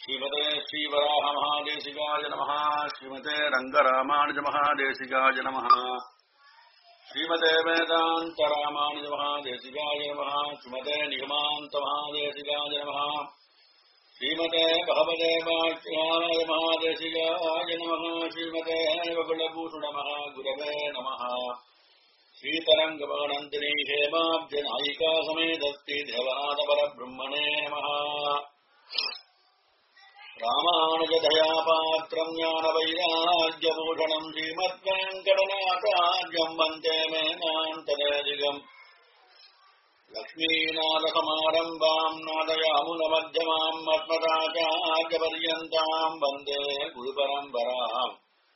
ஸ்ரீமதே ஸ்ரீவராக மகாதேசிகாய நம ஸ்ரீமதே ரங்கராமானுஜ மகாதேசிகாய நம ஸ்ரீமதே வேதாந்த ராமானுஜ மகாதேசிகாய நம ஸ்ரீமதே நிகமாந்த மகாதேசிகாய நம ஸ்ரீமதே பகவதே வாக்கியாய மகாதேசிகாய நம ஸ்ரீமதே வகுலபூஷண மகாகுரவே நம श्रीतरङ्गमगनन्दिनी हेमाब्जनायिका समेतस्ति देवनाथपरब्रह्मणे नमः रामानुजदयापात्रम् ज्ञानवैराग्यभूषणम् श्रीमद्वेङ्कटनाथार्यम् वन्दे मेनान्तरेदिगम् लक्ष्मीनाथसमारम्भाम् नादयामुनमध्यमाम् मत्मदाचार्यपर्यन्ताम् वन्दे गुरुपरम्पराम्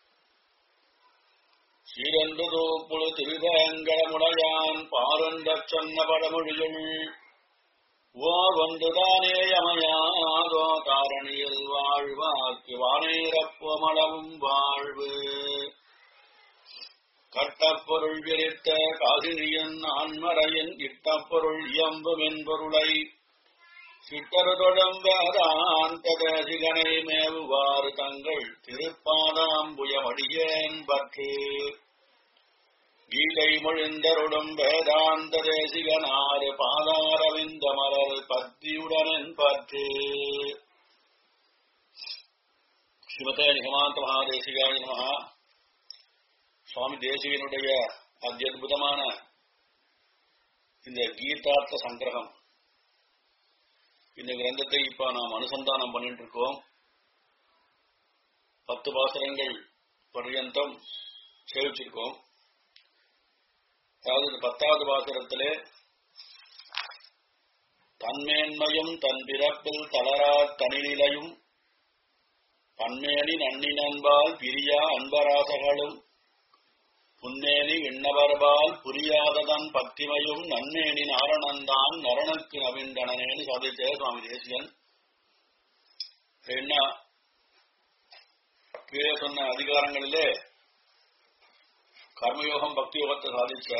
சீரன்று புழு திருவேங்கடமுடையான் பாருந்தச் சொன்ன படமொழியுள் ஓர் ஒன்றுதானே யமையாதோ தாரணியில் வாழ்வாக்கு வானேரப்பமளவும் வாழ்வு கட்டப்பொருள் விரித்த காசினியன் ஆன்மரையின் இட்டப்பொருள் இயம்பும் என்பொருளை சிட்டருதொடம் வேதாந்த தேசிகனை மேவுவாறு தங்கள் திருப்பாதாம்புயமடியேன் பற்று கீதை மொழிந்தருடும் வேதாந்த தேசிகனாறு பாதாரவிந்த மலர் பத்தியுடனன் பற்று சிவதே நிகமாந்த மகாதேசிகாய நமகா சுவாமி தேசிகனுடைய அத்தியுதமான இந்த கீதார்த்த சங்கிரகம் இந்த கிரந்தத்தை இப்ப நாம் அனுசந்தானம் பண்ணிட்டு இருக்கோம் பத்து பாசனங்கள் பர்யந்தம் சேவிச்சிருக்கோம் அதாவது இந்த பத்தாவது பாசுரத்திலே தன்மேன்மையும் தன் பிறப்பில் தளரா தனிநிலையும் பன்மேனி நன்னி நண்பால் பிரியா அன்பராசகளும் புன்னேனி விண்ணவர்பால் புரியாததன் பத்திமையும் நன்னேனி நாரணந்தான் நரனுக்கு நவீந்தனேன்னு சாதிச்ச சுவாமி தேசியன் என்ன கீழே சொன்ன அதிகாரங்களிலே கர்மயோகம் பக்தி யோகத்தை சாதிச்ச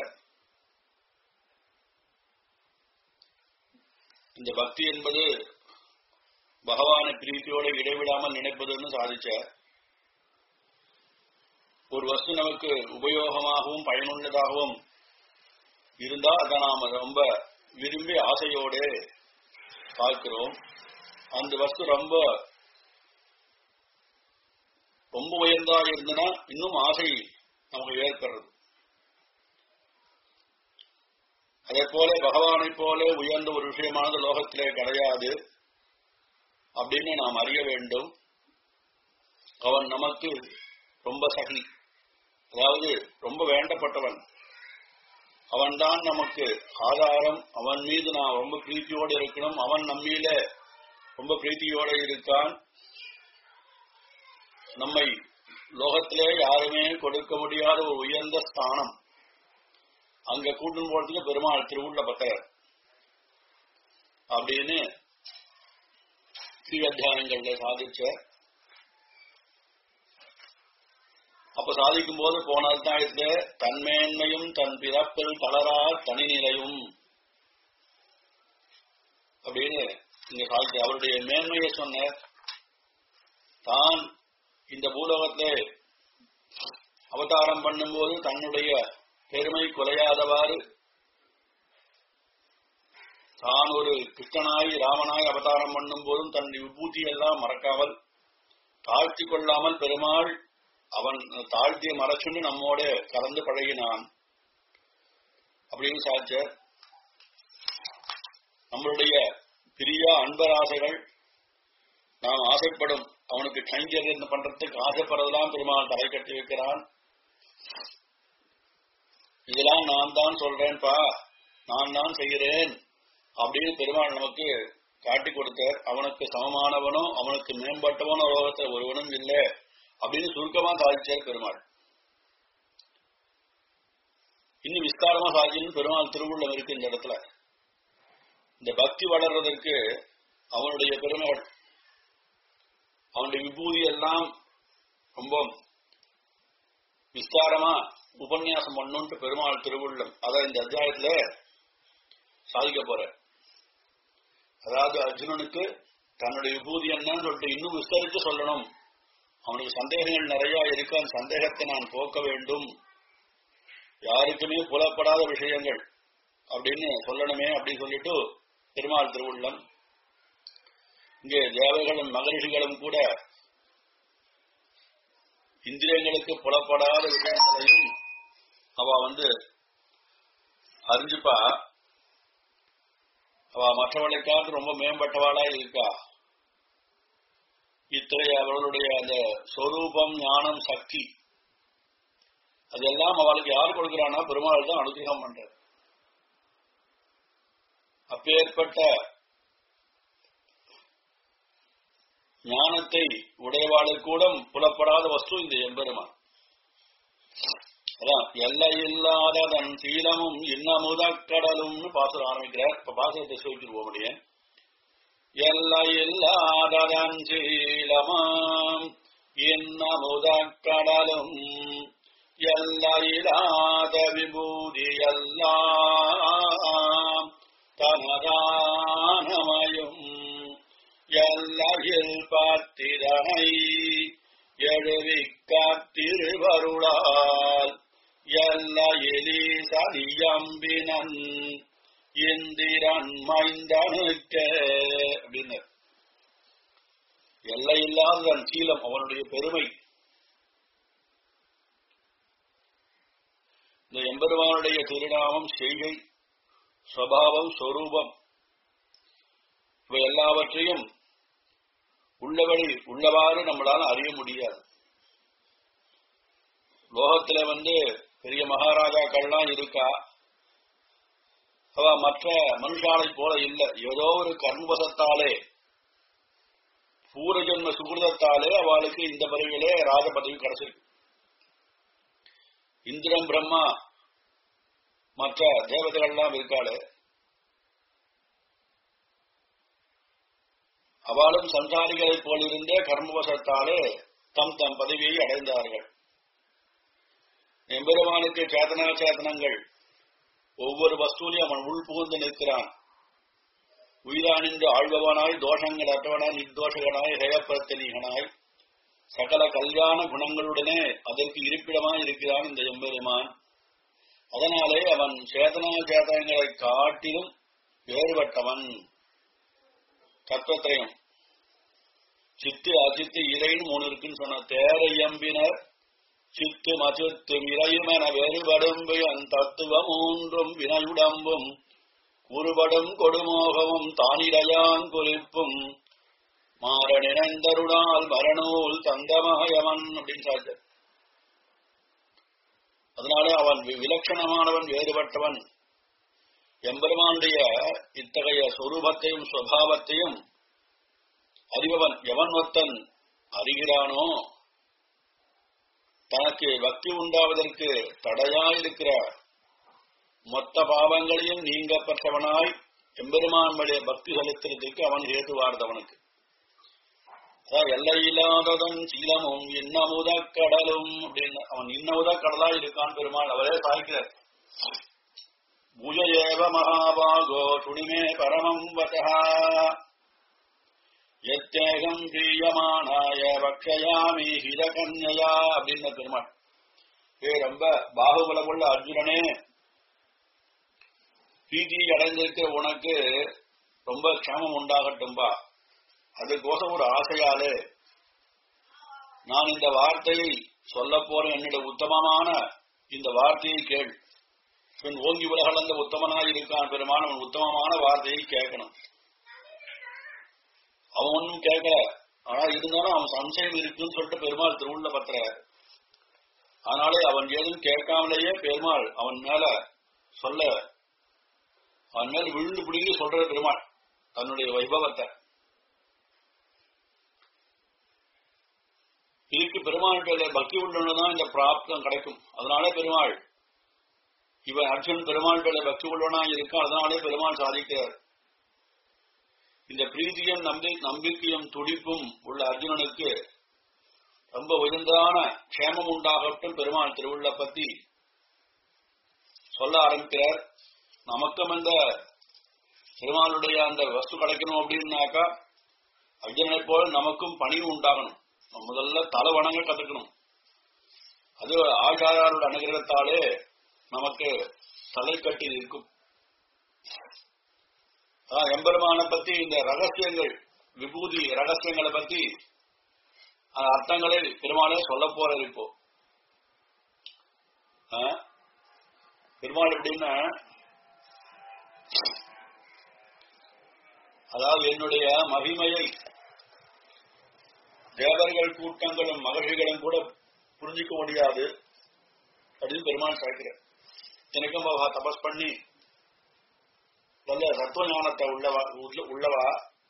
இந்த பக்தி என்பது பகவானை பிரீத்தியோடு இடைவிடாமல் நினைப்பதுன்னு சாதிச்ச ஒரு வஸ்து நமக்கு உபயோகமாகவும் பயனுள்ளதாகவும் இருந்தா அதை நாம ரொம்ப விரும்பி ஆசையோடு பார்க்கிறோம் அந்த வஸ்து ரொம்ப ரொம்ப உயர்ந்தா இருந்தனா இன்னும் ஆசை நமக்கு ஏற்படுறது அதே போல பகவானை போல உயர்ந்த ஒரு விஷயமானது லோகத்திலே கிடையாது அப்படின்னு நாம் அறிய வேண்டும் அவன் நமக்கு ரொம்ப சகி அதாவது ரொம்ப வேண்டப்பட்டவன் அவன்தான் நமக்கு ஆதாரம் அவன் மீது நாம் ரொம்ப பிரீத்தியோடு இருக்கணும் அவன் நம்மீல ரொம்ப பிரீத்தியோடு இருக்கான் நம்மை லோகத்திலே யாருமே கொடுக்க முடியாத ஒரு உயர்ந்த ஸ்தானம் அங்க கூட்டும் போறதுக்கு பெருமாள் திருவுள்ள பக்தர் அப்படின்னு கீழத்தியானங்கள்ல சாதிச்ச அப்ப சாதிக்கும் போது போனதுதான் இந்த தன்மேன்மையும் தன் பிறப்பில் தளரா தனிநிலையும் அப்படின்னு இங்க சாதிச்ச அவருடைய மேன்மையை சொன்ன தான் இந்த பூலோகத்தை அவதாரம் பண்ணும்போது தன்னுடைய பெருமை குலையாதவாறு தான் ஒரு கிருஷ்ணனாய் ராமனாய் அவதாரம் பண்ணும் போதும் தன் விபூதி எல்லாம் மறக்காமல் தாழ்த்தி கொள்ளாமல் பெருமாள் அவன் தாழ்த்திய மறைச்சுன்னு நம்மோட கலந்து பழகினான் அப்படின்னு சாச்ச நம்மளுடைய பிரியா அன்பராசைகள் நாம் ஆசைப்படும் அவனுக்கு கைங்கரியம் பண்றதுக்கு ஆசைப்படுறதெல்லாம் பெருமாள் தலை கட்டி வைக்கிறான் இதெல்லாம் நான் தான் சொல்றேன்பா நான் தான் செய்கிறேன் அப்படின்னு பெருமாள் நமக்கு காட்டி கொடுத்தார் அவனுக்கு சமமானவனும் அவனுக்கு மேம்பட்டவனும் உலகத்தில் ஒருவனும் இல்லை அப்படின்னு சுருக்கமா சாதிச்சார் பெருமாள் இன்னும் விஸ்தாரமா சாதிச்சுன்னு பெருமாள் திருவுள்ளம் இருக்கு இந்த இடத்துல இந்த பக்தி வளர்றதற்கு அவனுடைய பெருமைகள் அவனுடைய விபூதி எல்லாம் ரொம்ப விஸ்தாரமா உபன்யாசம் பண்ணுன்ட்டு பெருமாள் திருவுள்ளம் அத இந்த அத்தியாயத்துல சாதிக்க போற அதாவது அர்ஜுனனுக்கு தன்னுடைய விபூதி என்னன்னு சொல்லிட்டு இன்னும் விஸ்தரித்து சொல்லணும் அவனுக்கு சந்தேகங்கள் நிறைய இருக்கு அந்த சந்தேகத்தை நான் போக்க வேண்டும் யாருக்குமே புலப்படாத விஷயங்கள் அப்படின்னு சொல்லணுமே அப்படின்னு சொல்லிட்டு பெருமாள் திருவுள்ளம் இங்கே தேவர்களும் மகரிஷிகளும் கூட இந்திரியங்களுக்கு புலப்படாத விஷயங்களையும் அவ வந்து அறிஞ்சுப்பா அவ மற்றவளை காத்து ரொம்ப மேம்பட்டவாளா இருக்கா இத்தகைய அவளுடைய அந்த சொரூபம் ஞானம் சக்தி அதெல்லாம் அவளுக்கு யார் கொடுக்கிறானா பெருமாள் தான் அனுகிரகம் பண்றார் அப்பேற்பட்ட ஞானத்தை உடையவாளுக்கு கூட புலப்படாத வஸ்து இந்த எம்பெருமான் அதான் எல்லை இல்லாததன் சீலமும் இன்னமுதக்கடலும்னு பாசுரம் ஆரம்பிக்கிறார் இப்ப பாசுரத்தை சொல்லிட்டு முடியும் எல்லை இல்லாததன் சீலமாம் இன்னமுதக்கடலும் எல்லையிலாத விபூதி எல்லாம் தனதானமயும் எல்லையில் பார்த்திதனை எழுவிக்காத்திருவருளால் எல்லையிலி சதியம்பினன் இந்திரன் மைந்தனுக்கே அப்படின்னு எல்லையில்லாததன் சீலம் அவனுடைய பெருமை இந்த எம்பெருமானுடைய திருநாமம் செய்கை சுவாவம் சொரூபம் இவை எல்லாவற்றையும் உள்ளபடி உள்ளவாறு நம்மளால அறிய முடியாது லோகத்துல வந்து பெரிய மகாராஜாக்கள்லாம் இருக்கா அவ மற்ற மனுஷாலை போல இல்ல ஏதோ ஒரு கர்மவசத்தாலே பூரஜன்ம சுகிருதத்தாலே அவளுக்கு இந்த பதவியிலே ராஜ பதவி கிடைச்சிருக்கு இந்திரன் பிரம்மா மற்ற தேவதைகள்லாம் இருக்காளே அவளும் சஞ்சாரிகளைப் போலிருந்தே கர்மவசத்தாலே தம் தம் பதவியை அடைந்தார்கள் எம்பெருமானுக்கு சேதனா சேதனங்கள் ஒவ்வொரு வஸ்தூலையும் அவன் உள் புகுந்து நிற்கிறான் உயிரானின்று ஆழ்பவனாய் தோஷங்கள் அற்றவனாய் நிர்தோஷகனாய் ஹேயப்பிரத்தனீகனாய் சகல கல்யாண குணங்களுடனே அதற்கு இருப்பிடமாய் இருக்கிறான் இந்த எம்பெருமான் அதனாலே அவன் சேதனா சேதனங்களை காட்டிலும் வேறுபட்டவன் தத்துவத்திரையும் சித்து அசித்து இறைன்னு மூணு இருக்குன்னு சொன்ன தேர எம்பினர் சித்து மசித்து இறையுமென வேறுபடும்பு அந் தத்துவ மூன்றும் வினையுடம்பும் குறுபடும் கொடுமோகமும் தானிடையான் குறிப்பும் மாற நினைந்தருடால் மரணூல் தந்தமாயவன் அப்படின்னு சார் அதனால அவன் விலட்சணமானவன் வேறுபட்டவன் எம்பெருமானுடைய இத்தகைய சொரூபத்தையும் சுவாவத்தையும் அறிபவன் எவன் ஒத்தன் அறிகிறானோ தனக்கு பக்தி உண்டாவதற்கு தடையாயிருக்கிற மொத்த பாவங்களையும் நீங்க பெற்றவனாய் எம்பெருமான் வழிய பக்தி செலுத்துறதுக்கு அவன் ஏதுவார்ந்தவனுக்கு அதான் எல்லையில்லாததன் சீலமும் இன்னமுத கடலும் அப்படின்னு அவன் இன்னமுத கடலா இருக்கான் பெருமாள் அவரே சாய்க்கிறார் பூஜ ஏவ மகாபாகோ சுனிமே பரமம் வசா எத்தேகம் பிரியமானாய பக்ஷயாமி ஹிதகன்யா அப்படின்னு பெருமாள் ஏ ரொம்ப பாகுபலமுள்ள அர்ஜுனனே பீதி அடைந்திருக்கிற உனக்கு ரொம்ப க்ஷேமம் உண்டாகட்டும்பா அதுக்கோசம் ஒரு ஆசையாலே நான் இந்த வார்த்தையை சொல்ல போறேன் என்னுடைய உத்தமமான இந்த வார்த்தையை கேள் பின் ஓங்கி உலகளந்த உத்தமனாய் இருக்கான் பெருமான் அவன் உத்தமமான வார்த்தையை கேட்கணும் அவன் ஒன்னும் கேட்கல ஆனா இருந்தாலும் அவன் சம்சயம் இருக்குன்னு சொல்லிட்டு பெருமாள் திருவுள்ள பத்திர அதனாலே அவன் ஏதும் கேட்காமலேயே பெருமாள் அவன் மேல சொல்ல அவன் மேல விழுந்து பிடிங்கி சொல்ற பெருமாள் தன்னுடைய வைபவத்தை இதுக்கு பெருமாள் பேர பக்தி உள்ளவனுதான் இந்த பிராப்தம் கிடைக்கும் அதனாலே பெருமாள் இவன் அர்ஜுன் பெருமாள் பேர பக்தி உள்ளவனா இருக்கான் அதனாலே பெருமாள் சாதிக்கிறார் இந்த பிரீதியும் நம்பி நம்பிக்கையும் துடிப்பும் உள்ள அர்ஜுனனுக்கு ரொம்ப உயர்ந்தான க்ஷேமம் உண்டாகட்டும் பெருமாள் திருவுள்ள பத்தி சொல்ல ஆரம்பிக்கிறார் நமக்கும் இந்த பெருமாளுடைய அந்த வஸ்து கிடைக்கணும் அப்படின்னாக்கா அர்ஜுனனை போல நமக்கும் பணிவு உண்டாகணும் நம்ம முதல்ல தலை வணங்க கத்துக்கணும் அது ஆச்சாரியாரோட அனுகிரகத்தாலே நமக்கு தலை கட்டி இருக்கும் அதான் எம்பெருமான பத்தி இந்த ரகசியங்கள் விபூதி ரகசியங்களை பத்தி அந்த அர்த்தங்களை பெருமாளே சொல்ல போறது இப்போ ஆ? பெருமாள் எப்படின்னா அதாவது என்னுடைய மகிமையை தேவர்கள் கூட்டங்களும் மகர்ஷிகளும் கூட புரிஞ்சிக்க முடியாது அப்படின்னு பெருமாள் கேட்கிறார் எனக்கும் அவ தபஸ் பண்ணி நல்ல தத்துவ ஞானத்தை உள்ளவா உள்ள- உள்ளவா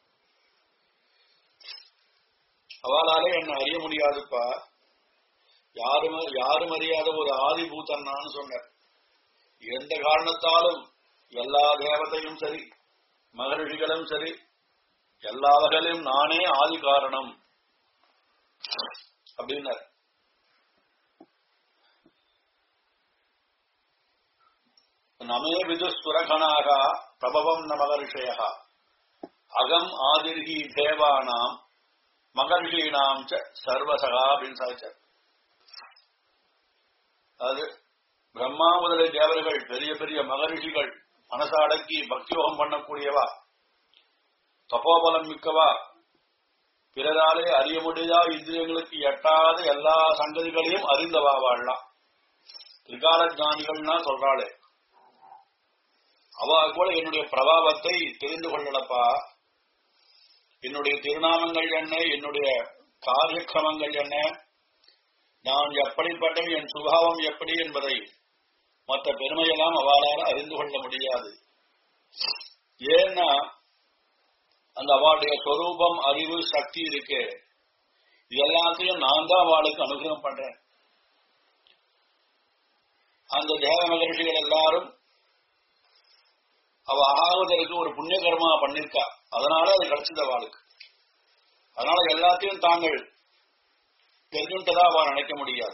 அவளாலே என்ன அறிய முடியாதுப்பா யாரும் யாரும் அறியாத ஒரு ஆதிபூதன் நான் சொன்னார் எந்த காரணத்தாலும் எல்லா தேவதையும் சரி மகரிஷிகளும் சரி எல்லா வகையிலும் நானே ஆதி காரணம் அப்படின்னார் நமே விதுஸ்வரகணாக பிரபவம் ந மகர்ஷய அகம் ஆதிர்கி தேவானாம் மகர்ஷீனாம் ச சர்வசகா அப்படின்னு சாதிச்சார் அது பிரம்மா முதலிய தேவர்கள் பெரிய பெரிய மகரிஷிகள் மனச அடக்கி பக்தியோகம் பண்ணக்கூடியவா தபோபலம் மிக்கவா பிறராலே அறிய முடியாத இந்திரியங்களுக்கு எட்டாத எல்லா சங்கதிகளையும் அறிந்தவா வாழலாம் திரிகால ஞானிகள்னா சொல்றாளே அவ கூட என்னுடைய பிரபாவத்தை தெரிந்து கொள்ளலப்பா என்னுடைய திருநாமங்கள் என்ன என்னுடைய காரியக்கிரமங்கள் என்ன நான் எப்படிப்பட்டவன் என் சுபாவம் எப்படி என்பதை மற்ற பெருமையெல்லாம் அவளால் அறிந்து கொள்ள முடியாது ஏன்னா அந்த அவளுடைய சொரூபம் அறிவு சக்தி இருக்கு இது எல்லாத்தையும் நான் தான் அவளுக்கு அனுகிரகம் பண்றேன் அந்த தேவ மகர்ஷிகள் எல்லாரும் அவ ஆகுவதற்கு ஒரு புண்ணிய கர்மா பண்ணிருக்கா அதனால அது கிடைச்சது அவளுக்கு அதனால எல்லாத்தையும் தாங்கள் தெரிஞ்சுட்டதா அவ நினைக்க முடியாது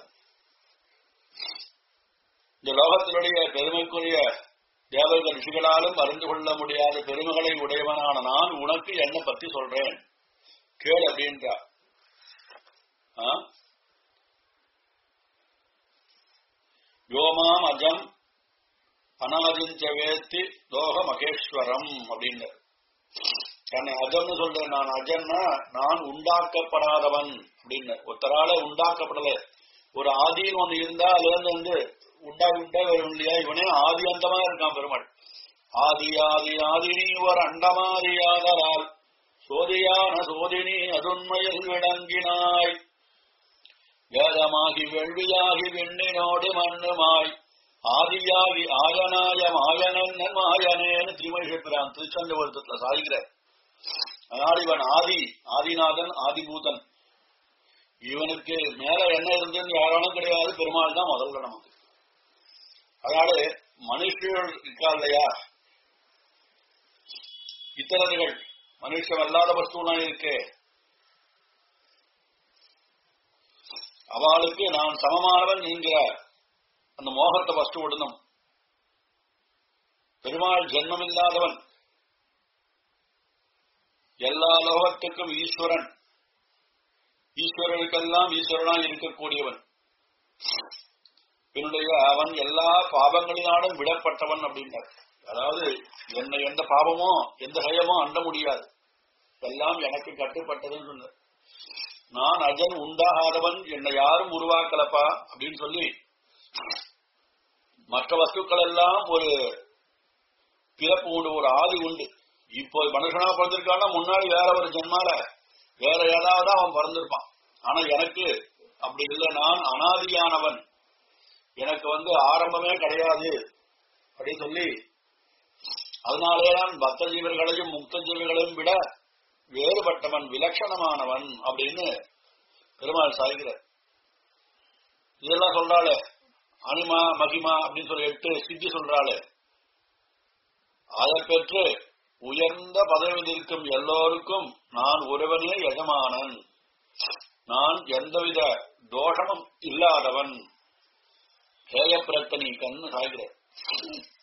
இந்த லோகத்தினுடைய பெருமைக்குரிய தேவர்கள் ரிஷிகளாலும் அறிந்து கொள்ள முடியாத பெருமைகளை உடையவனான நான் உனக்கு என்ன பத்தி சொல்றேன் கேள் அப்படின்றா ஆ? யோமாம் அஜம் அனாதிஞ்ச வேத்தி லோக மகேஸ்வரம் அப்படின்னு தன்னை அஜம்னு சொல்றேன் நான் அஜன்னா நான் உண்டாக்கப்படாதவன் அப்படின்னு ஒருத்தரால உண்டாக்கப்படல ஒரு ஆதின்னு ஒண்ணு இருந்தா அதுல இருந்து வந்து உண்டாகி உண்டாகி வரும் இல்லையா இவனே ஆதி அந்தமா இருக்கான் பெருமாள் ஆதி ஆதி ஆதினி ஒரு அண்டமாதியாதலால் சோதியான சோதினி அதுண்மையில் விளங்கினாய் வேதமாகி வெள்ளியாகி விண்ணினோடு மண்ணுமாய் ஆதியாகி ஆயனாய மாயனன் மாயனேன்னு திருமணிஷப்பிரான் திருச்சந்தபுரத்துல சாதிக்கிறார் அதனால் இவன் ஆதி ஆதிநாதன் ஆதிபூதன் இவனுக்கு மேல என்ன இருந்ததுன்னு யாராலும் கிடையாது பெருமாள் தான் முதல்ல நமக்கு அதனால மனுஷர்கள் இருக்கா இல்லையா இத்தரர்கள் மனுஷம் அல்லாத வஸ்துலாம் இருக்கு அவளுக்கு நான் சமமானவன் என்கிற அந்த மோகத்தை ஃபஸ்ட் விடணும் பெருமாள் ஜென்மமில்லாதவன் எல்லா லோகத்துக்கும் ஈஸ்வரன் ஈஸ்வரனுக்கெல்லாம் ஈஸ்வரனா இருக்கக்கூடியவன் என்னுடைய அவன் எல்லா பாவங்களினாலும் விடப்பட்டவன் அப்படின்னார் அதாவது என்ன எந்த பாவமோ எந்த ஹயமோ அண்ட முடியாது எல்லாம் எனக்கு கட்டுப்பட்டதுன்னு சொன்னார் நான் அஜன் உண்டாகாதவன் என்னை யாரும் உருவாக்கலப்பா அப்படின்னு சொல்லி மற்ற வஸ்துக்கள் எல்லாம் ஒரு பிறப்பு உண்டு ஒரு ஆதி உண்டு இப்போ மனுஷனா பிறந்திருக்கான்னா முன்னாடி வேற ஒரு ஜென்மால வேற ஏதாவது அவன் பிறந்திருப்பான் ஆனா எனக்கு அப்படி இல்லை நான் அனாதியானவன் எனக்கு வந்து ஆரம்பமே கிடையாது அப்படின்னு சொல்லி அதனாலேதான் பக்த ஜீவர்களையும் முக்த ஜீவர்களையும் விட வேறுபட்டவன் விலட்சணமானவன் அப்படின்னு பெருமாள் சாய்கிறார் இதெல்லாம் சொல்றாளே அனிமா மகிமா அப்படின்னு சொல்லி எட்டு சித்தி சொல்றாளே அதை பெற்று உயர்ந்த பதவியில் இருக்கும் எல்லோருக்கும் நான் ஒருவனே எஜமானன் நான் எந்தவித தோஷமும் இல்லாதவன் ஹேயப்பிரத்தனி கண்ணு சாய்கிறார்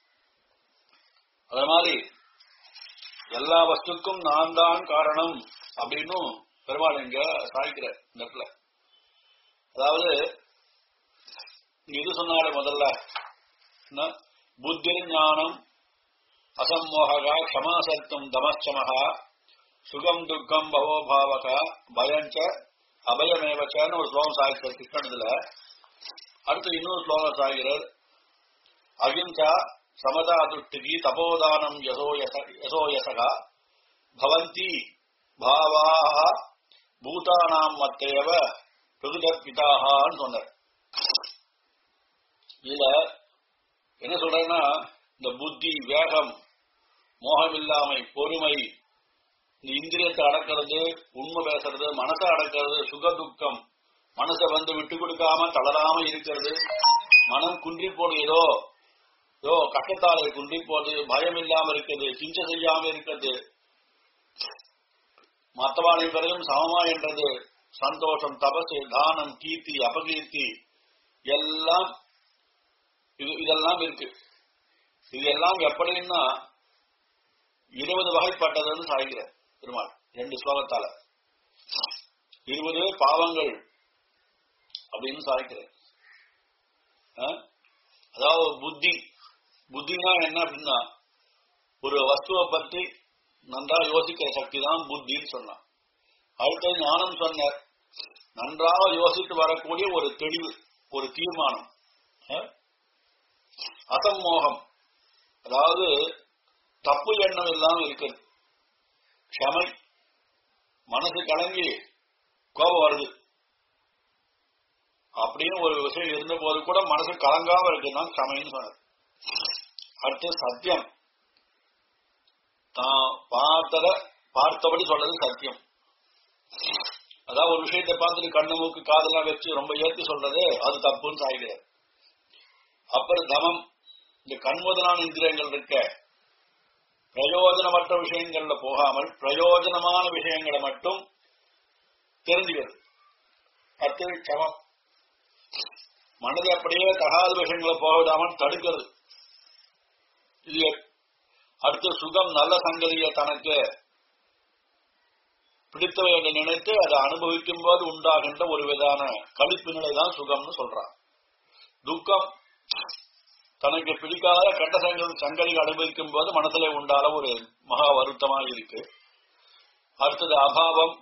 அதே மாதிரி எல்லா வஸ்துக்கும் நான் தான் காரணம் அப்படின்னும் பெருமாள் இங்க சாய்க்கிற இந்த இடத்துல அதாவது இங்க இது சொன்னாலே முதல்ல என்ன? புத்தி ஞானம் அசம்மோகா க்ஷமாசத்தும் தமச்சமகா சுகம் துக்கம் பவோபாவக பயஞ்ச அபயமேவச்சன்னு ஒரு ஸ்லோகம் சாய்க்கிறார் கிருஷ்ணன் இதுல அடுத்து இன்னொரு ஸ்லோகம் சாய்கிறார் அகிம்சா சமதா துஷ்டிகி தபோதானம் யசோயச யசோயசகா பவந்தி பாவாக பூதானாம் மத்தேவ பிரகுதத் பிதாகான்னு சொன்னார் இதுல என்ன சொல்றேன்னா இந்த புத்தி வேகம் மோகம் இல்லாமை பொறுமை இந்த இந்திரியத்தை அடக்கிறது உண்மை பேசுறது மனசை அடக்கிறது சுக துக்கம் மனசை வந்து விட்டு கொடுக்காம தளராம இருக்கிறது மனம் குன்றி போடு ஏதோ ஏதோ கட்டத்தாலை குன்றி போது பயம் இல்லாம இருக்குது சிஞ்ச செய்யாம இருக்கிறது மத்தவாளை பிறகும் சமமா என்றது சந்தோஷம் தபசு தானம் கீர்த்தி அபகீர்த்தி எல்லாம் இது இதெல்லாம் இருக்கு இது எல்லாம் எப்படின்னா இருபது வகைப்பட்டதுன்னு சாய்கிற பெருமாள் ரெண்டு ஸ்லோகத்தால இருபது பாவங்கள் அப்படின்னு சாய்க்கிறேன் அதாவது புத்தி புத்தினா என்ன அப்படின்னா ஒரு வஸ்துவை பற்றி நன்றா யோசிக்கிற சக்தி தான் புத்தின்னு சொன்னான் அடுத்தது ஞானம் சொன்னார் நன்றாக யோசித்து வரக்கூடிய ஒரு தெளிவு ஒரு தீர்மானம் அஹ்? அசம்மோகம் அதாவது தப்பு எண்ணம் இல்லாம இருக்குது க்ஷமை மனசு கலங்கி கோபம் வருது அப்படின்னு ஒரு விஷயம் இருந்த போது கூட மனசு கலங்காம இருக்குன்னா க்ஷமைன்னு சொன்னது அடுத்து சத்தியம் தான் பார்த்தத பார்த்தபடி சொல்றது சத்தியம் அதாவது ஒரு விஷயத்தை பார்த்துட்டு கண்ணு மூக்கு காதெல்லாம் வச்சு ரொம்ப ஏற்றி சொல்றது அது தப்புன்னு சாய்கிறார் அப்புறம் தமம் இந்த கண்முதலான இந்திரியங்கள் இருக்க பிரயோஜனமற்ற விஷயங்கள்ல போகாமல் பிரயோஜனமான விஷயங்களை மட்டும் தெரிஞ்சுக்கிறது அடுத்தது சமம் மனதை அப்படியே தகாத விஷயங்களை போக விடாமல் தடுக்கிறது இது அடுத்து சுகம் நல்ல சங்கதியை தனக்கு பிடித்தவை என்று நினைத்து அதை அனுபவிக்கும் போது உண்டாகின்ற ஒரு விதான கழிப்பு நிலை தான் சுகம்னு சொல்றான் துக்கம் தனக்கு பிடிக்காத கட்ட சங்கதி சங்கதி அனுபவிக்கும் போது மனசுல உண்டான ஒரு மகா வருத்தமாக இருக்கு அடுத்தது அபாவம்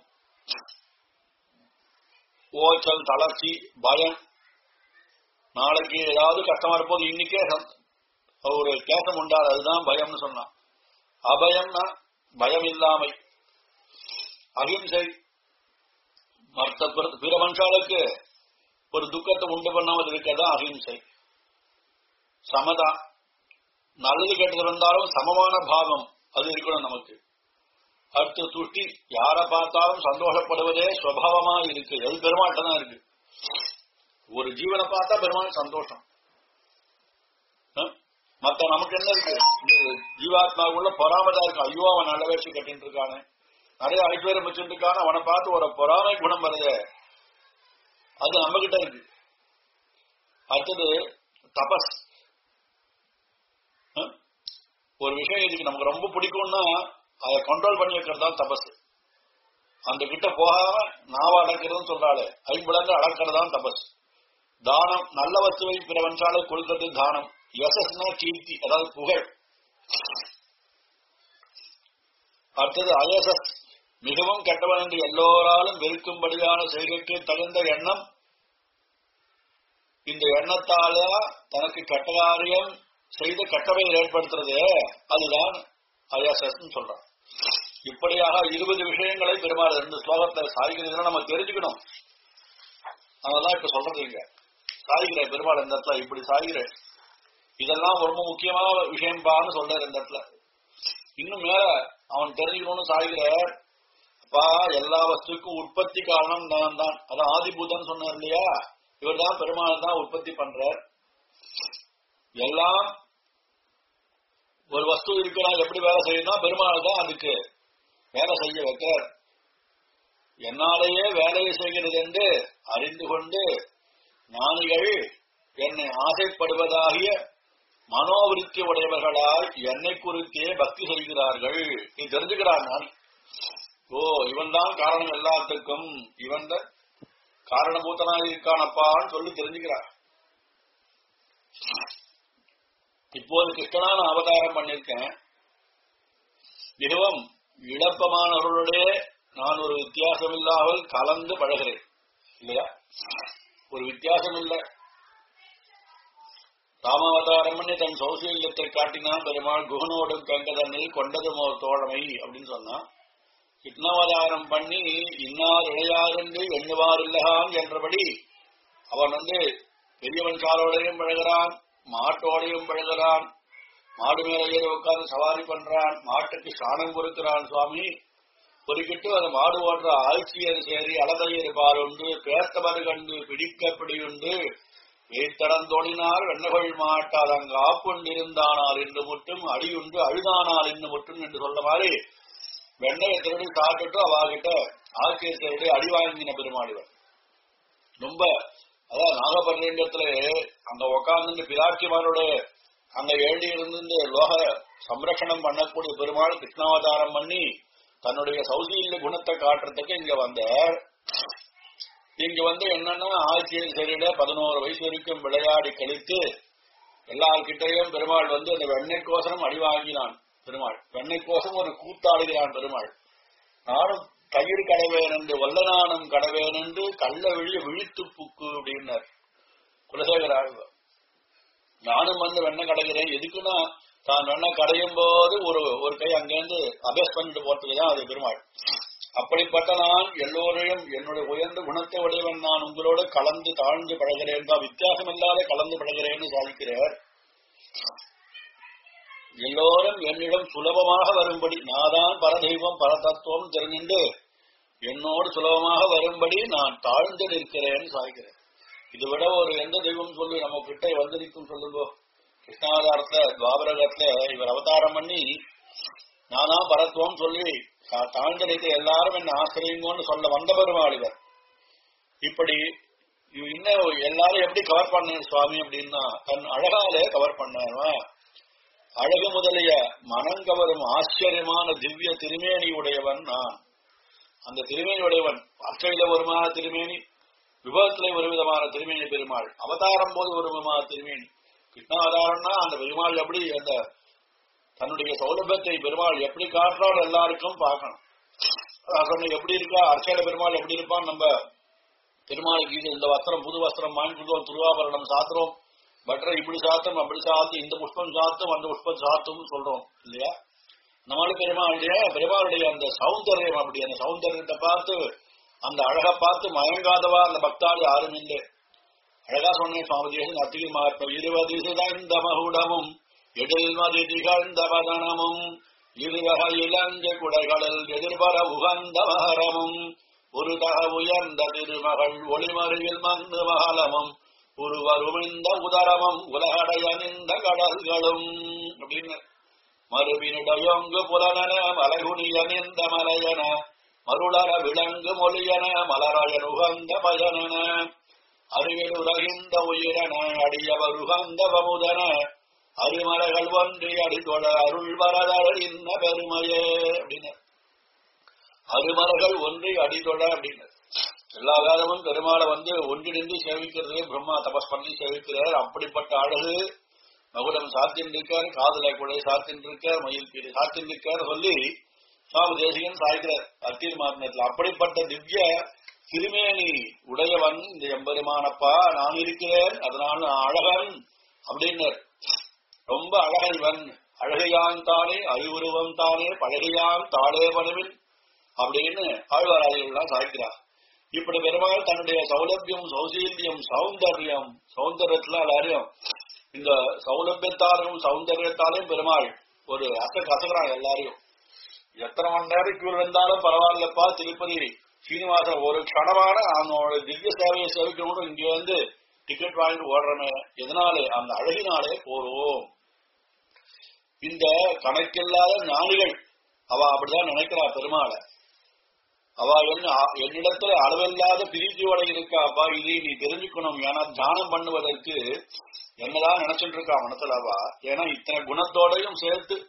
ஓச்சல் தளர்ச்சி பயம் நாளைக்கு ஏதாவது கஷ்டமா இருப்போது இன்னைக்கே சந்- ஒரு கேசம் உண்டாது அதுதான் பயம்னு சொன்னான் அபயம்னா பயம் இல்லாமை அகிம்சை மற்ற பிற- பிற மனுஷாளுக்கு ஒரு துக்கத்தை உண்டு பண்ணாமல் இருக்கதான் அகிம்சை சமதா நல்லது கெட்டது இருந்தாலும் சமமான பாவம் அது இருக்கணும் நமக்கு அடுத்து துஷ்டி யாரை பார்த்தாலும் சந்தோஷப்படுவதே சுவாவமா இருக்கு அது பெருமாட்ட தான் இருக்கு ஒரு ஜீவனை பார்த்தா பெருமாள் சந்தோஷம் அஹ்? மத்த நமக்கு என்ன இருக்கு இந்த ஜீவாத்மாவுக்குள்ள பொறாமதா இருக்கு ஐயோ அவன் நல்ல வேஷம் கட்டிட்டு இருக்கானே நிறைய ஐஸ்வர்யம் வச்சுட்டு இருக்கானே அவனை பார்த்து ஒரு பொறாமை குணம் வருது அது நம்ம கிட்ட இருக்கு அடுத்தது தபஸ் அஹ்? ஒரு விஷயம் இதுக்கு நமக்கு ரொம்ப பிடிக்கும்னா அதை கண்ட்ரோல் பண்ணி வைக்கிறது தான் தபஸ் அந்த கிட்ட போகாம நாவ அடக்கிறதுன்னு சொல்றாளே ஐம்புலங்க அடக்கிறதான் தபஸ் தானம் நல்ல வஸ்துவை பிறவன்றாலே கொடுக்கிறது தானம் யசஸ்னா கீர்த்தி அதாவது புகழ் அடுத்தது அயசஸ் மிகவும் கெட்டவன் என்று எல்லோராலும் வெறுக்கும்படியான செய்கைக்கு தகுந்த எண்ணம் இந்த எண்ணத்தால தனக்கு கெட்ட காரியம் செய்த கெட்டவைகள் ஏற்படுத்துறது அதுதான் அயசஸ் சொல்றான் இப்படியாக இருபது விஷயங்களை பெருமாள் ரெண்டு ஸ்லோகத்தை சாய்கிறதுனா நம்ம தெரிஞ்சுக்கணும் அதெல்லாம் இப்ப சொல்றது இங்க சாய்கிற பெருமாள் இந்த இடத்துல இப்படி சாய்கிற இதெல்லாம் ரொம்ப முக்கியமான விஷயம் பான்னு சொல்றாரு இந்த இடத்துல இன்னும் மேல அவன் தெரிஞ்சுக்கணும்னு சாய்கிற அப்பா எல்லா வஸ்துக்கும் உற்பத்தி காரணம் நான் தான் அதான் ஆதிபூதன் சொன்னார் இல்லையா இவர் தான் பெருமாள் தான் உற்பத்தி பண்றார் எல்லாம் ஒரு வஸ்து இருக்கலாம் எப்படி வேலை செய்யணும் பெருமாள் தான் அதுக்கு வேலை செய்ய வைக்கிறார் என்னாலேயே வேலையை செய்கிறது என்று அறிந்து கொண்டு ஞானிகள் என்னை ஆசைப்படுவதாகிய மனோவிருத்தி உடையவர்களால் என்னை குறித்தே பக்தி செய்கிறார்கள் நீ தெரிஞ்சுக்கிறான் நான் ஓ இவன் தான் காரணம் எல்லாத்துக்கும் இவன் தான் காரணபூத்தனாக இருக்கானப்பான்னு சொல்லி தெரிஞ்சுக்கிறார் இப்போது கிருஷ்ணனா நான் அவதாரம் பண்ணிருக்கேன் மிகவும் இழப்பமானவர்களுடைய நான் ஒரு வித்தியாசம் இல்லாமல் கலந்து பழகிறேன் இல்லையா ஒரு வித்தியாசம் இல்லை ராமாவதாரம் பண்ணி தன் சௌசல்யத்தை காட்டினான் பெருமாள் குகனோடு கங்கதனில் கொண்டதுமோ தோழமை அப்படின்னு சொன்னான் கிருஷ்ணாவதாரம் பண்ணி இன்னார் இளையார் என்று எண்ணுவார் இல்லகான் என்றபடி அவன் வந்து பெரியவன் காலோடையும் பழகிறான் மாட்டோடையும் பழகிறான் மாடு மேல ஏறி உட்கார்ந்து சவாரி பண்றான் மாட்டுக்கு சாணம் பொறுக்கிறான் சுவாமி பொறுக்கிட்டு அந்த மாடு ஓட்டுற ஆட்சியர் சேரி அளதையர் பாருண்டு பேர்த்தவர் கண்டு பிடிக்க பிடியுண்டு வேத்தடந்தோடினார் வெண்ணகொள் மாட்டார் அங்கு ஆப்புண்டிருந்தானார் என்று மட்டும் அடியுண்டு அழுதானார் என்று மட்டும் என்று சொல்ல மாதிரி வெண்ணையை திருடி சாப்பிட்டுட்டு அவாகிட்ட ஆட்சியர் சேரி அடி வாங்கின பெருமாடிவர் ரொம்ப அதான் நாகபரணத்துல அங்க உட்கார்ந்து பிராட்சிமாரோட அங்க எழுதி இருந்து லோக சம்ரட்சணம் பண்ணக்கூடிய பெருமாள் கிருஷ்ணாவதாரம் பண்ணி தன்னுடைய சௌசீல்ய குணத்தை காட்டுறதுக்கு இங்க வந்த இங்க வந்து என்னன்னா ஆட்சியர் சரியில பதினோரு வயசு வரைக்கும் விளையாடி கழித்து எல்லார்கிட்டையும் பெருமாள் வந்து அந்த வெண்ணைக்கோசரம் அடி வாங்கினான் பெருமாள் வெண்ணைக்கோசம் ஒரு கூத்தாடுகிறான் பெருமாள் நானும் தயிர் கடவேன் என்று வல்லநானும் கடவேன் என்று கள்ள விழிய விழித்து புக்கு அப்படின்னார் குலசேகர ஆழ்வார் நானும் வந்து வெண்ணெய் கடைகிறேன் எதுக்குன்னா தான் வெண்ணெய் கடையும் போது ஒரு ஒரு கை அங்கேருந்து அபேஸ் பண்ணிட்டு போறதுக்கு தான் அது பெருமாள் அப்படிப்பட்ட நான் எல்லோரையும் என்னுடைய உயர்ந்த குணத்தை உடையவன் நான் உங்களோட கலந்து தாழ்ந்து பழகிறேன் தான் வித்தியாசம் இல்லாத கலந்து பழகிறேன்னு சாதிக்கிறார் எல்லோரும் என்னிடம் சுலபமாக வரும்படி நாதான் பரதெய்வம் பரதத்துவம் தெரிந்து என்னோடு சுலபமாக வரும்படி நான் தாழ்ந்து நிற்கிறேன்னு சாதிக்கிறேன் இது விட ஒரு எந்த தெய்வம் சொல்லி நம்ம கிட்ட வந்து நிற்கும் சொல்லுங்க கிருஷ்ணாவதாரத்துல துவாபரகத்துல இவர் அவதாரம் பண்ணி நானா பரத்துவம் சொல்லி தா- தாழ்ந்து நிற்க எல்லாரும் என்ன ஆசிரியங்கன்னு சொல்ல வந்த பெருமாள் இவர் இப்படி இவ இன்னும் எல்லாரும் எப்படி கவர் பண்ண சுவாமி அப்படின்னா தன் அழகாலே கவர் பண்ணாருவா அழகு முதலிய மனங்கவரும் ஆச்சரியமான திவ்ய திருமேனி உடையவன் நான் அந்த திருமேனி உடையவன் அச்சையில வருமான திருமேனி விபவத்திலே ஒரு விதமான திருமேனி பெருமாள் அவதாரம் போது ஒரு விதமான திருமேனி கிருஷ்ணாவதாரம்னா அந்த பெருமாள் எப்படி அந்த தன்னுடைய சௌலபத்தை பெருமாள் எப்படி காட்டுறாள் எல்லாருக்கும் பார்க்கணும் அதான் சொன்னேன், எப்படி இருக்கா அர்ச்சையில பெருமாள் எப்படி இருப்பான் நம்ம பெருமாளுக்கு இது இந்த வஸ்திரம் புது வஸ்திரம் வாங்கி கொடுத்தோம் திருவாபரணம் சாத்துறோம் பட்டரை இப்படி சாத்தும் அப்படி சாத்தும் இந்த புஷ்பம் சாத்தும் அந்த புஷ்பம் சாத்தும் சொல்றோம் இல்லையா நம்மளும் பெருமாளுடைய பெருமாளுடைய அந்த சௌந்தர்யம் அப்படி அந்த சௌந்தர்யத்தை பார்த்து அந்த அழகை பார்த்து மயங்காதவா அந்த பக்தாள் யாரும் இல்லை அழகா சொன்னேன் சுவாமி தேசன் அத்திரி மார்க்கம் இருபது சிதைந்த மகுடமும் எழில் மதி திகழ்ந்த வதனமும் இருவக இளஞ்ச குடைகளில் எதிர்பர உகந்த மகரமும் ஒரு தக உயர்ந்த திருமகள் ஒளிமறியில் மங்கு மகளமும் உருவருமிந்த உதரமும் உலகடைய நின்ற கடல்களும் அப்படின்னு மறுவினிடையொங்கு புலனன மலைகுனிய நின்ற மலையன மருளர விளங்கு மொழியன மலரயன் உகந்த பயனன அறிவில் உலகிந்த உயிரன அடியவர் உகந்த வமுதன அருமலைகள் ஒன்றி அடிதொட அருள் வரதர் இன்ன பெருமையே அப்படின்னு அருமலைகள் ஒன்றி அடிதொட அப்படின்னு எல்லா காலமும் பெருமாளை வந்து ஒன்றிணைந்து சேவிக்கிறது பிரம்மா தபஸ் பண்ணி சேவிக்கிறார் அப்படிப்பட்ட அழகு மகுடம் சாத்தின் இருக்கார் காதல குடை சாத்தின் இருக்கார் மயில் பீரி சாத்தின் இருக்கார் சொல்லி சுவாமி தேசிகன் சாய்க்கிறார் அத்தீர் மாத்மத்தில் அப்படிப்பட்ட திவ்ய திருமேனி உடையவன் இந்த எம்பெருமானப்பா நான் இருக்கிறேன் அதனால நான் அழகன் அப்படின்னர் ரொம்ப அழகன் அழகையான் தானே அறிவுருவம் தானே பழகையான் தாளே பணிவில் அப்படின்னு ஆழ்வாராதிகள்லாம் சாய்க்கிறார் இப்படி பெருமாள் தன்னுடைய சௌலபியம் சௌசீல்யம் சௌந்தர்யம் சௌந்தர்யத்துல எல்லாரையும் இந்த சௌலபியத்தாலும் சௌந்தர்யத்தாலையும் பெருமாள் ஒரு அச கசகிறான் எல்லாரையும் எத்தனை மணி நேரம் கியூ இருந்தாலும் பரவாயில்லப்பா திருப்பதி சீனிவாசன் ஒரு க்ஷணமான அவனோட திவ்ய சேவையை சேவிக்கணும் இங்க வந்து டிக்கெட் வாங்கிட்டு ஓடுறமே எதனாலே அந்த அழகினாலே போறோம் இந்த கணக்கில்லாத ஞானிகள் அவ அப்படிதான் நினைக்கிறா பெருமாளை அவ என்ன என்னிடத்துல அளவில்லாத பிரீத்தியோட இருக்காப்பா இதை நீ தெரிஞ்சுக்கணும் ஏன்னா தியானம் பண்ணுவதற்கு என்னதான் நினைச்சிட்டு இருக்கா மனசுல அவ ஏன்னா இத்தனை குணத்தோடையும் சேர்த்து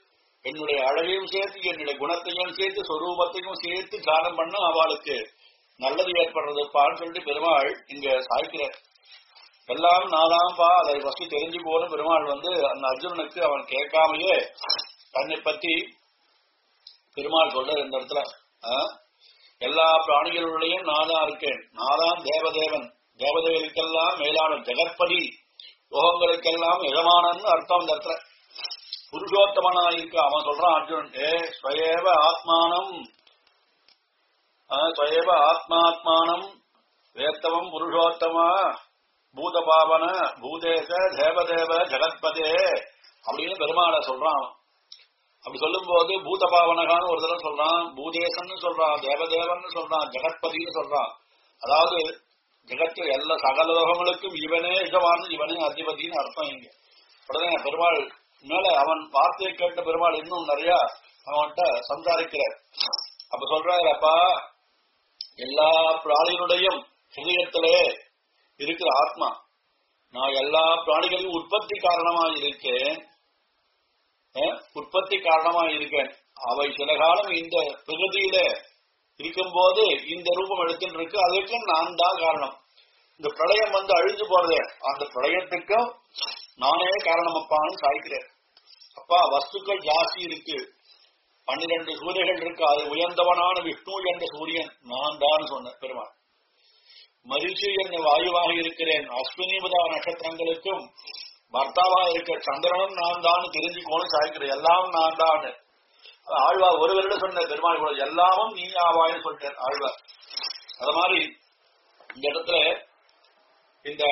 என்னுடைய அழகையும் சேர்த்து என்னுடைய குணத்தையும் சேர்த்து சொரூபத்தையும் சேர்த்து தியானம் பண்ண அவளுக்கு நல்லது ஏற்படுறதுப்பான்னு சொல்லிட்டு பெருமாள் இங்க சாய்க்கிறார் எல்லாம் நாதாம்பா அதை ஃபர்ஸ்ட் தெரிஞ்சுக்கோன்னு பெருமாள் வந்து அந்த அர்ஜுனனுக்கு அவன் கேட்காமையே தன்னை பத்தி பெருமாள் சொல்ற இந்த இடத்துல ஆ? எல்லா பிராணிகளுடையும் நாதான் இருக்கேன் நாதான் தேவதேவன் தேவதேவனுக்கெல்லாம் மேலான ஜெகத்பதி லோகங்களுக்கெல்லாம் எஜமானன்னு அர்த்தம் இந்த இடத்துல புருஷோத்தமனா இருக்க அவன் சொல்றான் அர்ஜுனன் ஏ ஸ்வயேவ ஆத்மானம் ஆ, ஸ்வயேவ ஆத்மாத்மானம் வேத்தவம் புருஷோத்தமா பூத பாவன பூதேச தேவதேவ ஜெகத்பதே அப்படின்னு பெருமாளை சொல்றான் அவன். அப்படி சொல்லும் போது பூத பாவனகான்னு ஒரு தடவை சொல்றான் பூதேசன்னு சொல்றான் தேவதேவன் சொல்றான் ஜெகத்பதின்னு சொல்றான் அதாவது ஜெகத்து எல்லா சகல லோகங்களுக்கும் இவனே எஜமான் இவனே அதிபதினு அர்த்தம் இங்க உடனே பெருமாள் மேல அவன் வார்த்தையை கேட்ட பெருமாள் இன்னும் நிறைய அவன்கிட்ட சம்சாரிக்கிறார் அப்ப சொல்றாரு அப்பா எல்லா பிராணிகளுடையும் ஹிருதயத்திலே இருக்கிற ஆத்மா நான் எல்லா பிராணிகளின் உற்பத்தி காரணமா இருக்கேன் அஹ், உற்பத்தி காரணமா இருக்கேன் அவை சில காலம் இந்த பிரகதியில இருக்கும்போது இந்த ரூபம் எடுத்துட்டு இருக்கு அதுக்கு நான் தான் காரணம் இந்த பிரளயம் வந்து அழிஞ்சு போறதே அந்த பிரளயத்துக்கும் நானே காரணம் அப்பான்னு சாய்க்கிறேன் அப்பா வஸ்துக்கள் ஜாஸ்தி இருக்கு பன்னிரண்டு சூரியர்கள் இருக்கு அது உயர்ந்தவனான விஷ்ணு என்ற சூரியன் நான் தான் சொன்ன பெருமாள் மரிஷி என்ற வாயுவாக இருக்கிறேன் அஸ்வினிபதா நட்சத்திரங்களுக்கும் பர்த்தாவா இருக்க சந்திரனும் நான் தான் தெரிஞ்சுக்கோன்னு சாய்க்கிறேன் எல்லாம் நான் தான் ஆழ்வார் ஒரு வருடம் சொன்ன பெருமாள் கூட எல்லாமும் நீ ஆவாய்னு சொல்லிட்டேன் ஆழ்வார் அது மாதிரி இந்த இடத்துல இந்த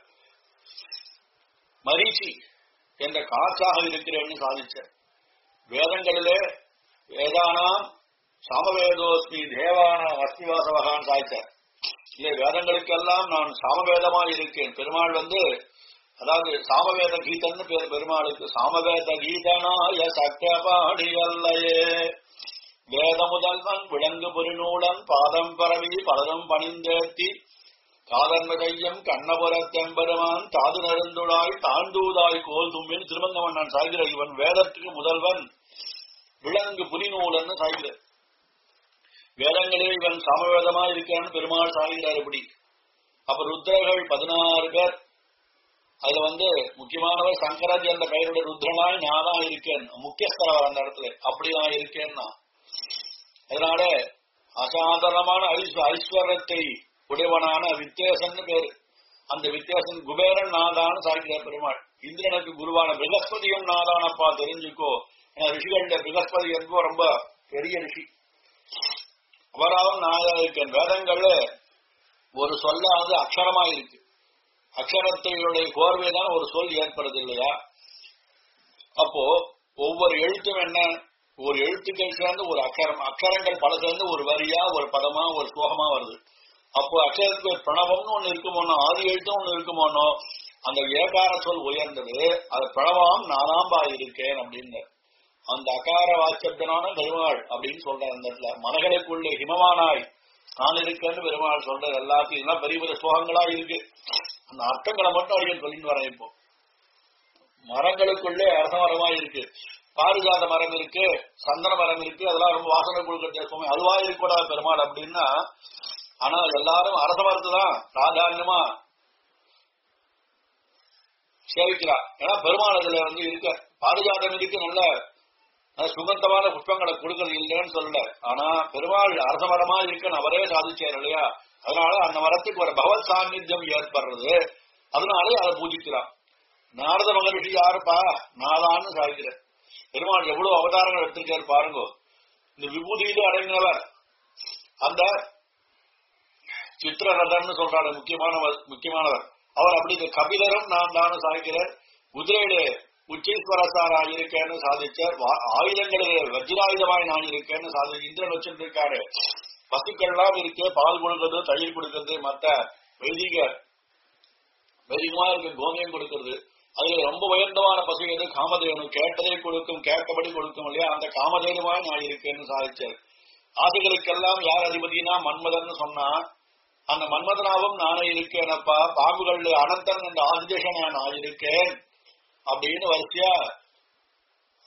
மரீச்சி என்ற காற்றாக இருக்கிறேன்னு சாதிச்சார் வேதங்களிலே வேதானாம் சாமவேதோஸ்மி தேவானாம் அஸ்திவாசவகான்னு சாதிச்சார் இல்லை வேதங்களுக்கெல்லாம் நான் சாமவேதமா இருக்கேன் பெருமாள் வந்து அதாவது சாமவேத கீதன்னு பேர் பெருமாளுக்கு சாமவேத கீதனாய சக்கபாடி அல்லையே வேத முதல்வன் விலங்கு பெருநூலன் பாதம் பரவி பலரும் பணிந்தேத்தி காதன்ம கையம் கண்ணபுரத் தெம்பெருமான் தாது நெருந்துளாய் தாண்டூதாய் கோல் தும்பின் திருமங்கவன் நான் சாய்கிற இவன் வேதத்துக்கு முதல்வன் விலங்கு புரிநூலன்னு சாய்கிற வேதங்களே இவன் சமவேதமா இருக்கான்னு பெருமாள் சாகிறார் இப்படி அப்ப ருத்ரர்கள் பதினாறு பேர் அதுல வந்து முக்கியமானவர் சங்கராஜ் என்ற பெயருடைய ருத்ரனாய் நானா இருக்கேன் முக்கியஸ்தரவர் அந்த இடத்துல அப்படி நான் இருக்கேன்னா அதனால அசாதாரணமான ஐஸ்வ- ஐஸ்வர்யத்தை உடையவனான வித்தேசன் பேரு அந்த வித்தியாசன் குபேரன் நாதான்னு சாய்கிறார் பெருமாள் இந்திரனுக்கு குருவான பிரகஸ்பதியும் நாதானப்பா தெரிஞ்சுக்கோ ஏன்னா ரிஷிகள்ல பிரகஸ்பதி என்போ ரொம்ப பெரிய ரிஷி அவராவும் நாதா இருக்கேன் வேதங்கள்ல ஒரு சொல்லாவது அக்ஷரமா இருக்கு அக்ஷரத்தையுடைய கோர்வைதான் ஒரு சொல் ஏற்படுது இல்லையா அப்போ ஒவ்வொரு எழுத்தும் என்ன ஒரு எழுத்துக்கள் சேர்ந்து ஒரு அக்ஷரம் அக்ஷரங்கள் பல சேர்ந்து ஒரு வரியா ஒரு பதமா ஒரு ஸ்லோகமா வருது அப்போ அக்ஷரத்துக்கு ஒரு பிரணவம்னு ஒண்ணு இருக்குமோனோ ஆதி எழுத்தும் ஒண்ணு இருக்குமோனோ அந்த ஏகார சொல் உயர்ந்தது அது பிரணவம் நானாம்பா இருக்கேன் அப்படின்னு அந்த அகார வாச்சப்தனான பெருமாள் அப்படின்னு சொல்றார் அந்த இடத்துல மலைகளுக்குள்ளே ஹிமவானாய் நான் இருக்கேன்னு பெருமாள் சொல்றது எல்லாத்தையும் இதெல்லாம் பெரிய பெரிய ஸ்லோகங்களா இருக்கு அந்த அர்த்தங்களை மட்டும் அடிக்கடி சொல்லிட்டு வரேன் இப்போ மரங்களுக்குள்ளே அரச மரமா இருக்கு பாரிஜாத மரம் இருக்கு சந்தன மரம் இருக்கு அதெல்லாம் ரொம்ப வாசனை கொடுக்கறது சுவாமி அதுவா இருக்கக்கூடாது பெருமாள் அப்படின்னா ஆனா எல்லாரும் அரச மரத்து தான் சாதாரணமா சேவிக்கிறா ஏன்னா பெருமாள் அதுல வந்து இருக்க பாரிஜாதம் இருக்கு நல்ல நல்ல சுகந்தமான புஷ்பங்களை கொடுக்கறது இல்லைன்னு சொல்லல ஆனா பெருமாள் அரச மரமா இருக்குன்னு அவரே சாதிச்சார் இல்லையா அதனால அந்த மரத்துக்கு ஒரு பகவத் சாநித்தியம் ஏற்படுறது அதனாலே அதை பூஜிக்கிறான் நாரத மகரிஷி யாருப்பா நாதான்னு சாதிக்கிற பெருமாள் எவ்வளவு அவதாரங்கள் எடுத்திருக்காரு பாருங்க இந்த விபூதியில அடங்கினவர் அந்த சித்திரரதன்னு சொல்றாரு முக்கியமானவர் முக்கியமானவர் அவர் அப்படி இந்த கபிலரும் நான் தானும் சாதிக்கிறார் குதிரையிலே உச்சீஸ்வரசாரா இருக்கேன்னு சாதிச்சார் வா- ஆயுதங்களிலே வஜ்ராயுதமாய் நான் இருக்கேன்னு சாதி இந்திரன் வச்சுட்டு இருக்காரு பசுக்கள்லாம் இருக்கு பால் கொடுக்கறது தயிர் கொடுக்கறது மத்த வைதிக வைதிகமா இருக்க கோமியம் கொடுக்கறது அதுல ரொம்ப உயர்ந்தமான பசு எது காமதேனு கேட்டதை கொடுக்கும் கேட்டபடி கொடுக்கும் இல்லையா அந்த காமதேனுமா நான் இருக்கேன்னு சாதிச்சார் ஆசைகளுக்கெல்லாம் யார் அதிபதினா மன்மதன் சொன்னா அந்த மன்மதனாவும் நானே இருக்கேனப்பா பாம்புகள் அனந்தன் என்ற ஆதிதேசனா நான் இருக்கேன் அப்படின்னு வரிசையா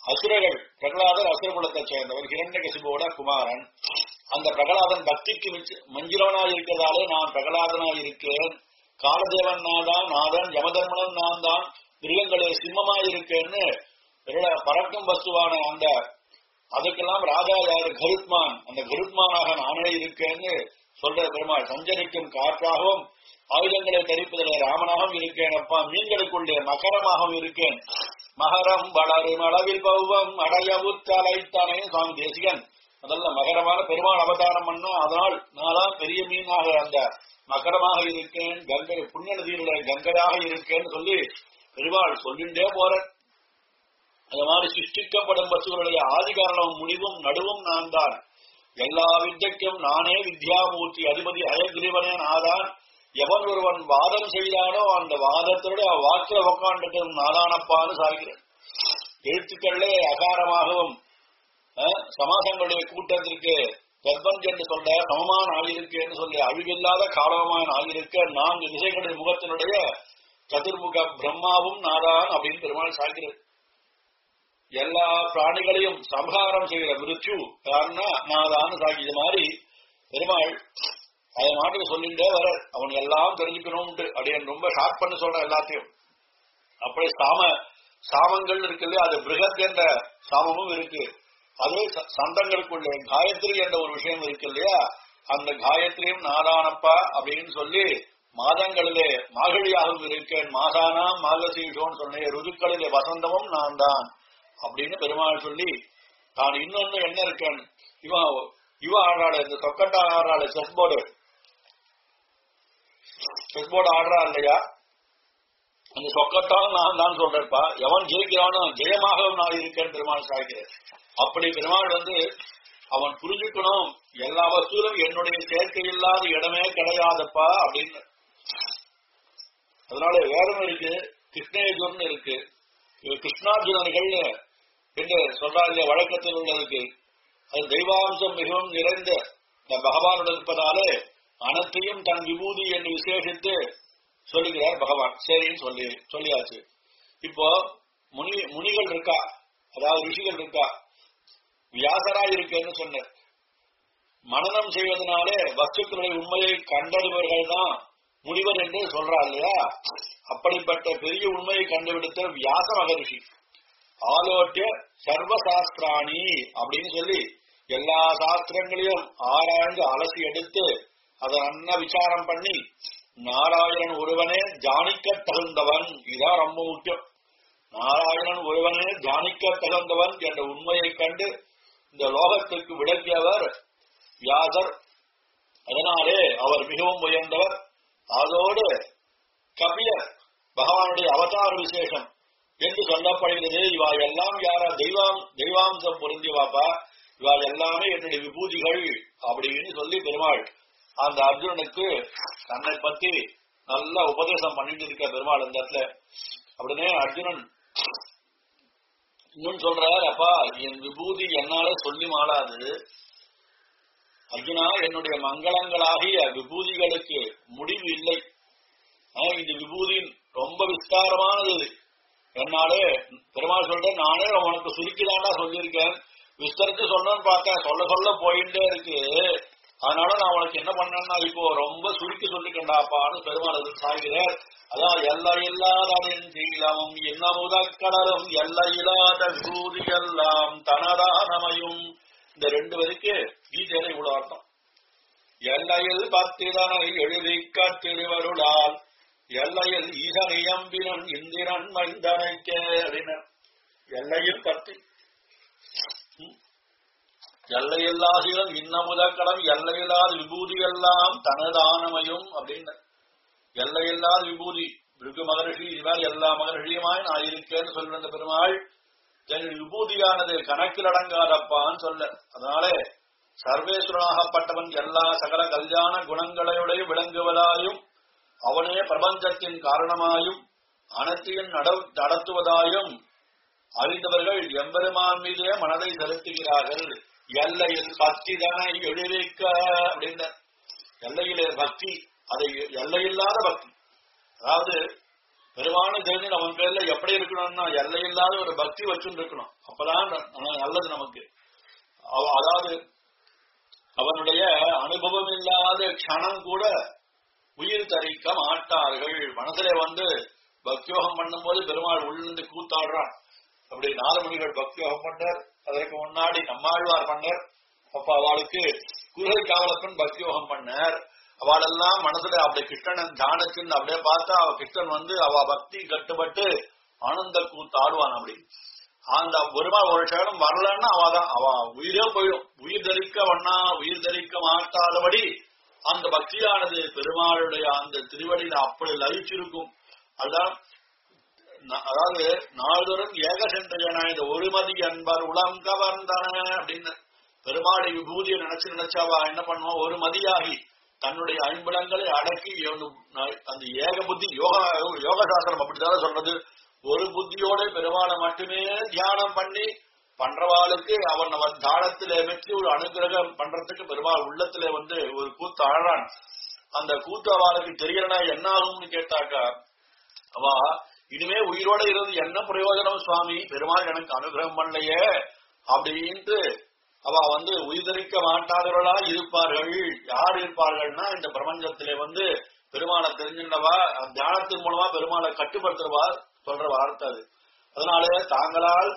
அசுரர்கள் பிரகலாதர் அசுர குலத்தை சேர்ந்தவர் ஹிரண்யகசிபோட குமாரன் அந்த பிரகலாதன் பக்திக்கு மிச்ச- மஞ்சுரவனாய் இருக்கிறதாலே நான் பிரகலாதனாய் இருக்கேன் காலதேவன் நான் தான் நாதன் யமதர்மனன் நான் தான் மிருகங்களே சிம்மமாய் இருக்கேன்னு இவரோட பறக்கும் வஸ்துவான அந்த அதுக்கெல்லாம் ராஜா யாரு கருத்மான் அந்த கருத்மானாக நானே இருக்கேன்னு சொல்ற பெருமாள் சஞ்சரிக்கும் காற்றாகவும் ஆயுதங்களை தரிப்பதிலே ராமனாகவும் இருக்கேன் அப்பா மீன்களுக்குள்ளே மகரமாகவும் இருக்கேன் மகரம் வளரும் அளவில் பௌவம் அடைய உத்தலைத்தானே சுவாமி தேசிகன் முதல்ல மகரமான பெருமாள் அவதாரம் பண்ணா அதனால் நான் தான் பெரிய மீனாக அந்த மகரமாக இருக்கேன் கங்கை புண்ணிய நதியில கங்கையாக இருக்கேன்னு சொல்லி பெருமாள் சொல்லிண்டே போற அது மாதிரி சிருஷ்டிக்கப்படும் வசுகளுடைய ஆதி காரணம் முடிவும் நடுவும் நான் தான் எல்லா வித்தைக்கும் நானே வித்யாமூர்த்தி அதிபதி அயகிரிவனே நாதான் எவன் ஒருவன் வாதம் செய்தானோ அந்த வாதத்தோட வாக்கில உக்காண்டுட்டு நாதானப்பான்னு சாகிறேன் எழுத்துக்களே அகாரமாகவும் அஹ், சமாசங்களுடைய கூட்டத்திற்கு கர்ப்பம் என்று சொல்ல சமமான ஆகியிருக்கேன்னு சொல்லி அழிவில்லாத காலமான ஆகியிருக்க நான்கு திசைகளின் முகத்தினுடைய சதுர்முக பிரம்மாவும் நாதான் அப்படின்னு பெருமாள் சாகிறது எல்லா பிராணிகளையும் சம்ஹாரம் செய்கிற மிருத்யு யாருன்னா நாதான்னு சாகி இது மாதிரி பெருமாள் அதை மாட்டுக்கு சொல்லிட்டே வர அவன் எல்லாம் தெரிஞ்சுக்கணும்ட்டு அப்படின்னு ரொம்ப ஷார்ட் பண்ணி சொல்ற எல்லாத்தையும் அப்படி சாம சாமங்கள் இருக்கு இல்லையா அது பிருகத் என்ற சாமமும் இருக்கு அதே ச- சந்தங்களுக்குள்ள காயத்ரி என்ற ஒரு விஷயம் இருக்கு இல்லையா அந்த காயத்ரியும் நாராயணப்பா அப்படின்னு சொல்லி மாதங்களிலே மாகழியாகவும் இருக்கேன் மாசானா மாகசீஷோன்னு சொன்னேன் ருதுக்களிலே வசந்தமும் நான் தான் அப்படின்னு பெருமாள் சொல்லி தான் இன்னொன்னு என்ன இருக்கேன் இவன் இவ ஆடுறாள் இந்த சொக்கட்டா ஆடுறாள் செஸ் போர்டு செஸ் போர்டு ஆடுறா இல்லையா அந்த சொக்கட்டாலும் நான் தான் சொல்றேன்ப்பா எவன் ஜெயிக்கிறானோ ஜெயமாகவும் நான் இருக்கேன் பெருமாள் சாய்கிறேன் அப்படி பெருமாள் வந்து அவன் புரிஞ்சுக்கணும் எல்லா வஸ்துவிலும் என்னுடைய சேர்க்கை இல்லாத இடமே கிடையாதப்பா அப்படின்னு அதனால வேறும் இருக்கு கிருஷ்ணேஜுன்னு இருக்கு இது கிருஷ்ணார்ஜுனர்கள் என்று சொல்றாங்க வழக்கத்தில் உள்ளதுக்கு அது தெய்வாம்சம் மிகவும் நிறைந்த இந்த பகவானுடன் இருப்பதாலே அனைத்தையும் தன் விபூதி என்று விசேஷித்து சொல்லுகிறார் பகவான் சரின்னு சொல்லி சொல்லியாச்சு இப்போ முனி முனிகள் இருக்கா அதாவது ரிஷிகள் இருக்கா வியாசரா இருக்கேன்னு சொன்னார் மனனம் செய்வதனாலே வஸ்துக்களுடைய உண்மையை கண்டறிபவர்கள் தான் முனிவர் என்று சொல்றா இல்லையா அப்படிப்பட்ட பெரிய உண்மையை கண்டுபிடித்த வியாச மகரிஷி ஆலோட்டிய சர்வசாஸ்திராணி அப்படின்னு சொல்லி எல்லா சாஸ்திரங்களையும் ஆராய்ந்து அலசி எடுத்து அதை நன்னா விசாரம் பண்ணி நாராயணன் ஒருவனே ஜானிக்க தகுந்தவன் இதான் ரொம்ப முக்கியம் நாராயணன் ஒருவனே ஜானிக்க தகுந்தவன் என்ற உண்மையை கண்டு இந்த லோகத்துக்கு விளக்கியவர் வியாசர் அதனாலே அவர் மிகவும் உயர்ந்தவர் அதோடு கபியர் பகவானுடைய அவதார விசேஷம் என்று சொல்லப்படுகிறது இவா எல்லாம் யாரா தெய்வாம் தெய்வாம்சம் பொருந்தியவாப்பா இவா எல்லாமே என்னுடைய விபூதிகள் அப்படின்னு சொல்லி பெருமாள் அந்த அர்ஜுனனுக்கு தன்னை பத்தி நல்ல உபதேசம் பண்ணிட்டு இருக்க பெருமாள் அந்த இடத்துல அப்படின்னே அர்ஜுனன் இன்னும் சொல்றார் அப்பா என் விபூதி என்னால சொல்லி மாளாது அர்ஜுனா என்னுடைய மங்களங்களாகிய விபூதிகளுக்கு முடிவு இல்லை ஆனா, இது விபூதி ரொம்ப விஸ்தாரமானது இது. என்னாலே பெருமாள் சொல்றேன் நானே உனக்கு சுருக்கிதாண்டா சொல்லியிருக்கேன் விஸ்தரித்து சொல்லணும்னு பார்த்தேன் சொல்ல சொல்ல போயிட்டே இருக்கு அதனால நான் உனக்கு என்ன பண்ணேன்னா இப்போ ரொம்ப சுருக்கி சொல்லிக்கண்டாப்பான்னு பெருமாள் எதிர் சாய்கிறார் அதான் எல்லை இல்லாதனின் சீலமும் என்ன முதற்கடலும் எல்லை இல்லாத விபூதி எல்லாம் தனதானமையும் இந்த ரெண்டு வரைக்கு கீதையில இவ்வளவு அர்த்தம் எல்லையில் பத்திரனை எழுதிக்க திருவருளால் எல்லையில் ஈசனியம்பினன் இந்திரன் மைந்தனைக்கே அப்படின்னு எல்லையில் பத்தி ம். எல்லையில்லாதிகள் இன்ன முதற்கடம் எல்லையில்லாத விபூதி எல்லாம் தனதானமையும் அப்படின்னு எல்லையில்லாத விபூதி பிருகு மகர்ஷி இது மாதிரி எல்லா மகர்ஷியுமாய் நான் இருக்கேன்னு சொல்ற அந்த பெருமாள் என் விபூதியானது கணக்கில் அடங்காதப்பான்னு சொல்ல அதனாலே சர்வேஸ்வரனாகப்பட்டவன் எல்லா சகல கல்யாண குணங்களையுடைய விளங்குவதாயும் அவனே பிரபஞ்சத்தின் காரணமாயும் அனைத்தையும் நட- நடத்துவதாயும் அறிந்தவர்கள் எம்பெருமான் மீதே மனதை செலுத்துகிறார்கள் எல்லையில் பக்திதனை எழுதிக்க அப்படின்ற எல்லையிலே பக்தி அதை எல்லையில்லாத பக்தி அதாவது பெருமானு தெரிஞ்சு நம்ம பேர்ல எப்படி இருக்கணும்னா எல்லையில்லாத ஒரு பக்தி வச்சுட்டு இருக்கணும் அப்பதான் ந- நல்லது நமக்கு அவ- அதாவது அவனுடைய அனுபவம் இல்லாத க்ஷணம் கூட உயிர் தரிக்க மாட்டார்கள் மனசுல வந்து பக்தியோகம் பண்ணும்போது பெருமாள் உள்ளிருந்து கூத்தாடுறான் அப்படி நாலுமணிகள் பக்தியோகம் பண்ணார் அதற்கு முன்னாடி நம்மாழ்வார் பண்ணார் அப்ப அவளுக்கு குருகை காவலப்பன் பக்தியோகம் பண்ணார் அவளெல்லாம் மனசுல அப்படி கிருஷ்ணன் தியானத்தின் அப்படியே பார்த்தா அவ கிருஷ்ணன் வந்து அவ பக்தி கட்டுப்பட்டு ஆனந்த கூத்தாடுவான் அப்படி அந்த பெருமாள் ஒரு க்ஷணம் வரலன்னா அவதான் அவ உயிரே போயிடும் உயிர் தரிக்க வண்ணா உயிர் தரிக்க மாட்டாதபடி அந்த பக்தியானது பெருமாளுடைய அந்த திருவடியில அப்படி லயிச்சிருக்கும் அதான் ந- அதாவது நாள்தோறும் ஏக சென்றன இந்த ஒருமதி அன்பர் உளம் கவர்ந்தன அப்படின்னு பெருமாளை விபூதியை நினைச்சு நினைச்சாவா என்ன பண்ணுவோம் ஒரு மதியாகி தன்னுடைய ஐம்புலங்களை அடக்கி எவனு- ந- அந்த ஏக புத்தி யோகா யோக சாஸ்திரம் அப்படித்தானே சொல்றது ஒரு புத்தியோட பெருமாளை மட்டுமே தியானம் பண்ணி பண்றவாளுக்கு அவன் அவன் தாளத்திலே வச்சு ஒரு அனுகிரகம் பண்றதுக்கு பெருமாள் உள்ளத்திலே வந்து ஒரு கூத்து அழறான் அந்த கூத்து அவளுக்கு தெரியலனா என்ன ஆகும்னு கேட்டாக்கா அவ இனிமே உயிரோட இருந்து என்ன பிரயோஜனம் சுவாமி பெருமாள் எனக்கு அனுகிரகம் பண்ணலையே அப்படின்ட்டு அவ வந்து உயிர்தரிக்க மாட்டாதவர்களா இருப்பார்கள் யார் இருப்பார்கள்னா இந்த பிரபஞ்சத்திலே வந்து பெருமாளை தெரிஞ்சின்றவா தியானத்தின் மூலமா பெருமாளை கட்டுப்படுத்துறவா சொல்ற வார்த்தை அது அதனாலே தாங்களால்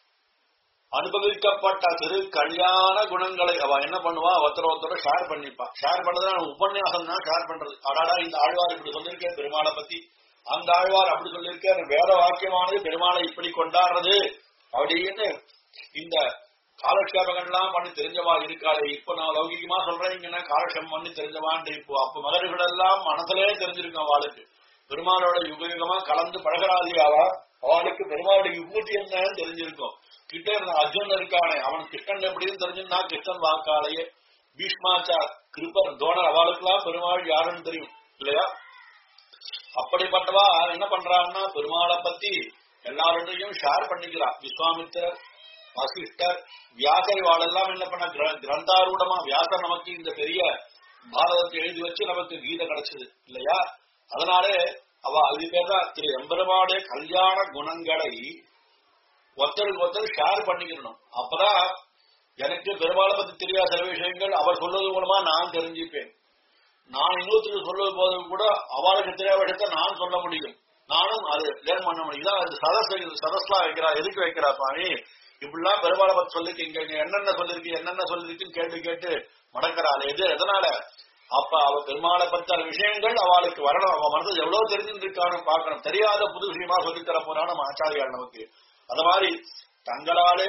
அனுபவிக்கப்பட்ட திரு கல்யாண குணங்களை அவ என்ன பண்ணுவா ஒருத்தர ஒருத்தர ஷேர் பண்ணிப்பா ஷேர் பண்றது உபன்யாசம் தான் ஷேர் பண்றது அடாடா இந்த ஆழ்வார் இப்படி சொல்லியிருக்கேன் பெருமாளை பத்தி அந்த ஆழ்வார் அப்படி சொல்லியிருக்கார் வேத வாக்கியமானது பெருமாளை இப்படி கொண்டாடுறது அப்படின்னு இந்த காலக்ஷேபங்கள்லாம் பண்ணி தெரிஞ்சவா இருக்காளே இப்ப நான் லௌகிகமா சொல்றேன் இங்கன்னா காலக்ஷேபம் பண்ணி தெரிஞ்சவான்ட்டு இப்போ அப்ப மலர்கள் எல்லாம் மனசுலே தெரிஞ்சிருக்கும் அவளுக்கு பெருமாளோட யுக யுகமா கலந்து பழகிறாளி அவா அவளுக்கு பெருமாளுடைய விபூதி என்னன்னு தெரிஞ்சிருக்கும் கிட்ட இருந்த அர்ஜுன் இருக்கானே அவன் கிருஷ்ணன் எப்படின்னு தெரிஞ்சிருந்தா கிருஷ்ணன் வாக்காளையே பீஷ்மாச்சார் கிருப்பர் தோணர் அவளுக்கெல்லாம் பெருமாள் யாருன்னு தெரியும் இல்லையா அப்படிப்பட்டவா என்ன பண்றாங்கன்னா பெருமாளை பத்தி எல்லாருடையும் ஷேர் பண்ணிக்கிறான் விஸ்வாமித்திரர் வசிஷ்டர் வியாசர் வாழெல்லாம் என்ன பண்ண கிர- கிரந்தாரூடமா வியாசர் நமக்கு இந்த பெரிய பாரதத்தை எழுதி வச்சு நமக்கு கீதை கிடைச்சது இல்லையா அதனாலே அவ அது பேர் தான் திரு எம்பெருமாடைய கல்யாண குணங்களை ஒருத்தருக்கு ஒருத்தர் ஷேர் பண்ணிக்கணும் அப்பதான் எனக்கு பெருமாளை பத்தி தெரியாத சில விஷயங்கள் அவர் சொல்றது மூலமா நான் தெரிஞ்சுப்பேன் நான் இன்னொருத்தருக்கு சொல்வது போது கூட அவளுக்கு தெரியாத விஷயத்தை நான் சொல்ல முடியும் நானும் அது லேர்ன் பண்ண முடியும் இதான் அது சதஸ் சதஸ்லாம் வைக்கிறா எதுக்கு வைக்கிறா சுவாமி இப்படிலாம் பெருமாளை பத்தி சொல்லிருக்கீங்க இங்க என்னென்ன சொல்லிருக்கு என்னென்ன சொல்லிருக்குன்னு கேள்வி கேட்டு மடக்கிறாள் எது எதனால அப்ப அவ பெருமாளை பத்தின விஷயங்கள் அவளுக்கு வரணும் அவ மனசு எவ்வளவு தெரிஞ்சிருக்கான்னு பார்க்கணும் தெரியாத புது விஷயமா சொல்லித்தர போறான் நம்ம ஆச்சாரியால் நமக்கு அது மாதிரி தங்களாலே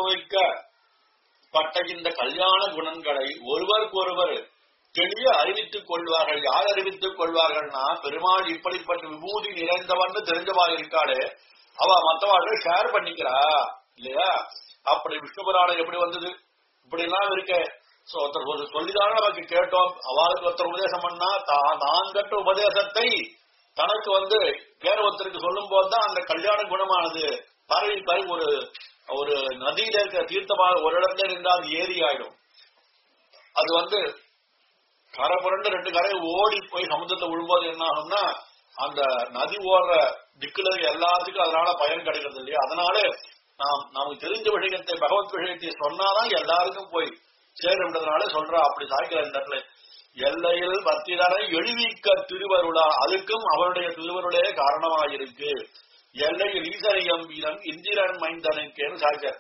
அனுபவிக்கப்பட்ட இந்த கல்யாண குணங்களை ஒருவருக்கு ஒருவர் தெளிய அறிவித்துக் கொள்வார்கள் யார் அறிவித்துக் கொள்வார்கள்னா பெருமாள் இப்படிப்பட்ட விபூதி நிறைந்தவன்னு தெரிஞ்சவா இருக்காளே அவ மத்தவாழ்கள் ஷேர் பண்ணிக்கிறா இல்லையா அப்படி விஷ்ணு புராணம் எப்படி வந்தது இப்படி எல்லாம் இருக்க சோ ஒருத்தர் ஒரு சொல்லிதானே நமக்கு கேட்டோம் அவளுக்கு ஒருத்தர் உபதேசம் பண்ணா தான் தான் கற்ற உபதேசத்தை தனக்கு வந்து வேற ஒருத்தருக்கு சொல்லும் போதுதான் அந்த கல்யாண குணமானது பரவி பரவி ஒரு ஒரு நதியில இருக்கிற தீர்த்தமாக ஒரு இடத்துல இருந்தா அது ஏரி ஆயிடும் அது வந்து கரை புரண்டு ரெண்டு கரை ஓடி போய் சமுத்திரத்தை விழும்போது என்ன ஆகும்னா அந்த நதி ஓடுற திக்குல இருக்க எல்லாத்துக்கும் அதனால பயன் கிடைக்கிறது இல்லையா அதனால நாம் நமக்கு தெரிஞ்ச விஷயத்தை பகவத் விஷயத்தை சொன்னாதான் எல்லாருக்கும் போய் சேருன்றதுனால சொல்றா அப்படி சாய்க்கிற இந்த இடத்துல எல்லையில் பத்திரனை எழுவிக்க திருவருளா அதுக்கும் அவருடைய திருவருளே காரணமாயிருக்கு எல்லையில் ஈசரியம் வீரன் இந்திரன் மைந்தனுக்கேன்னு சாய்க்க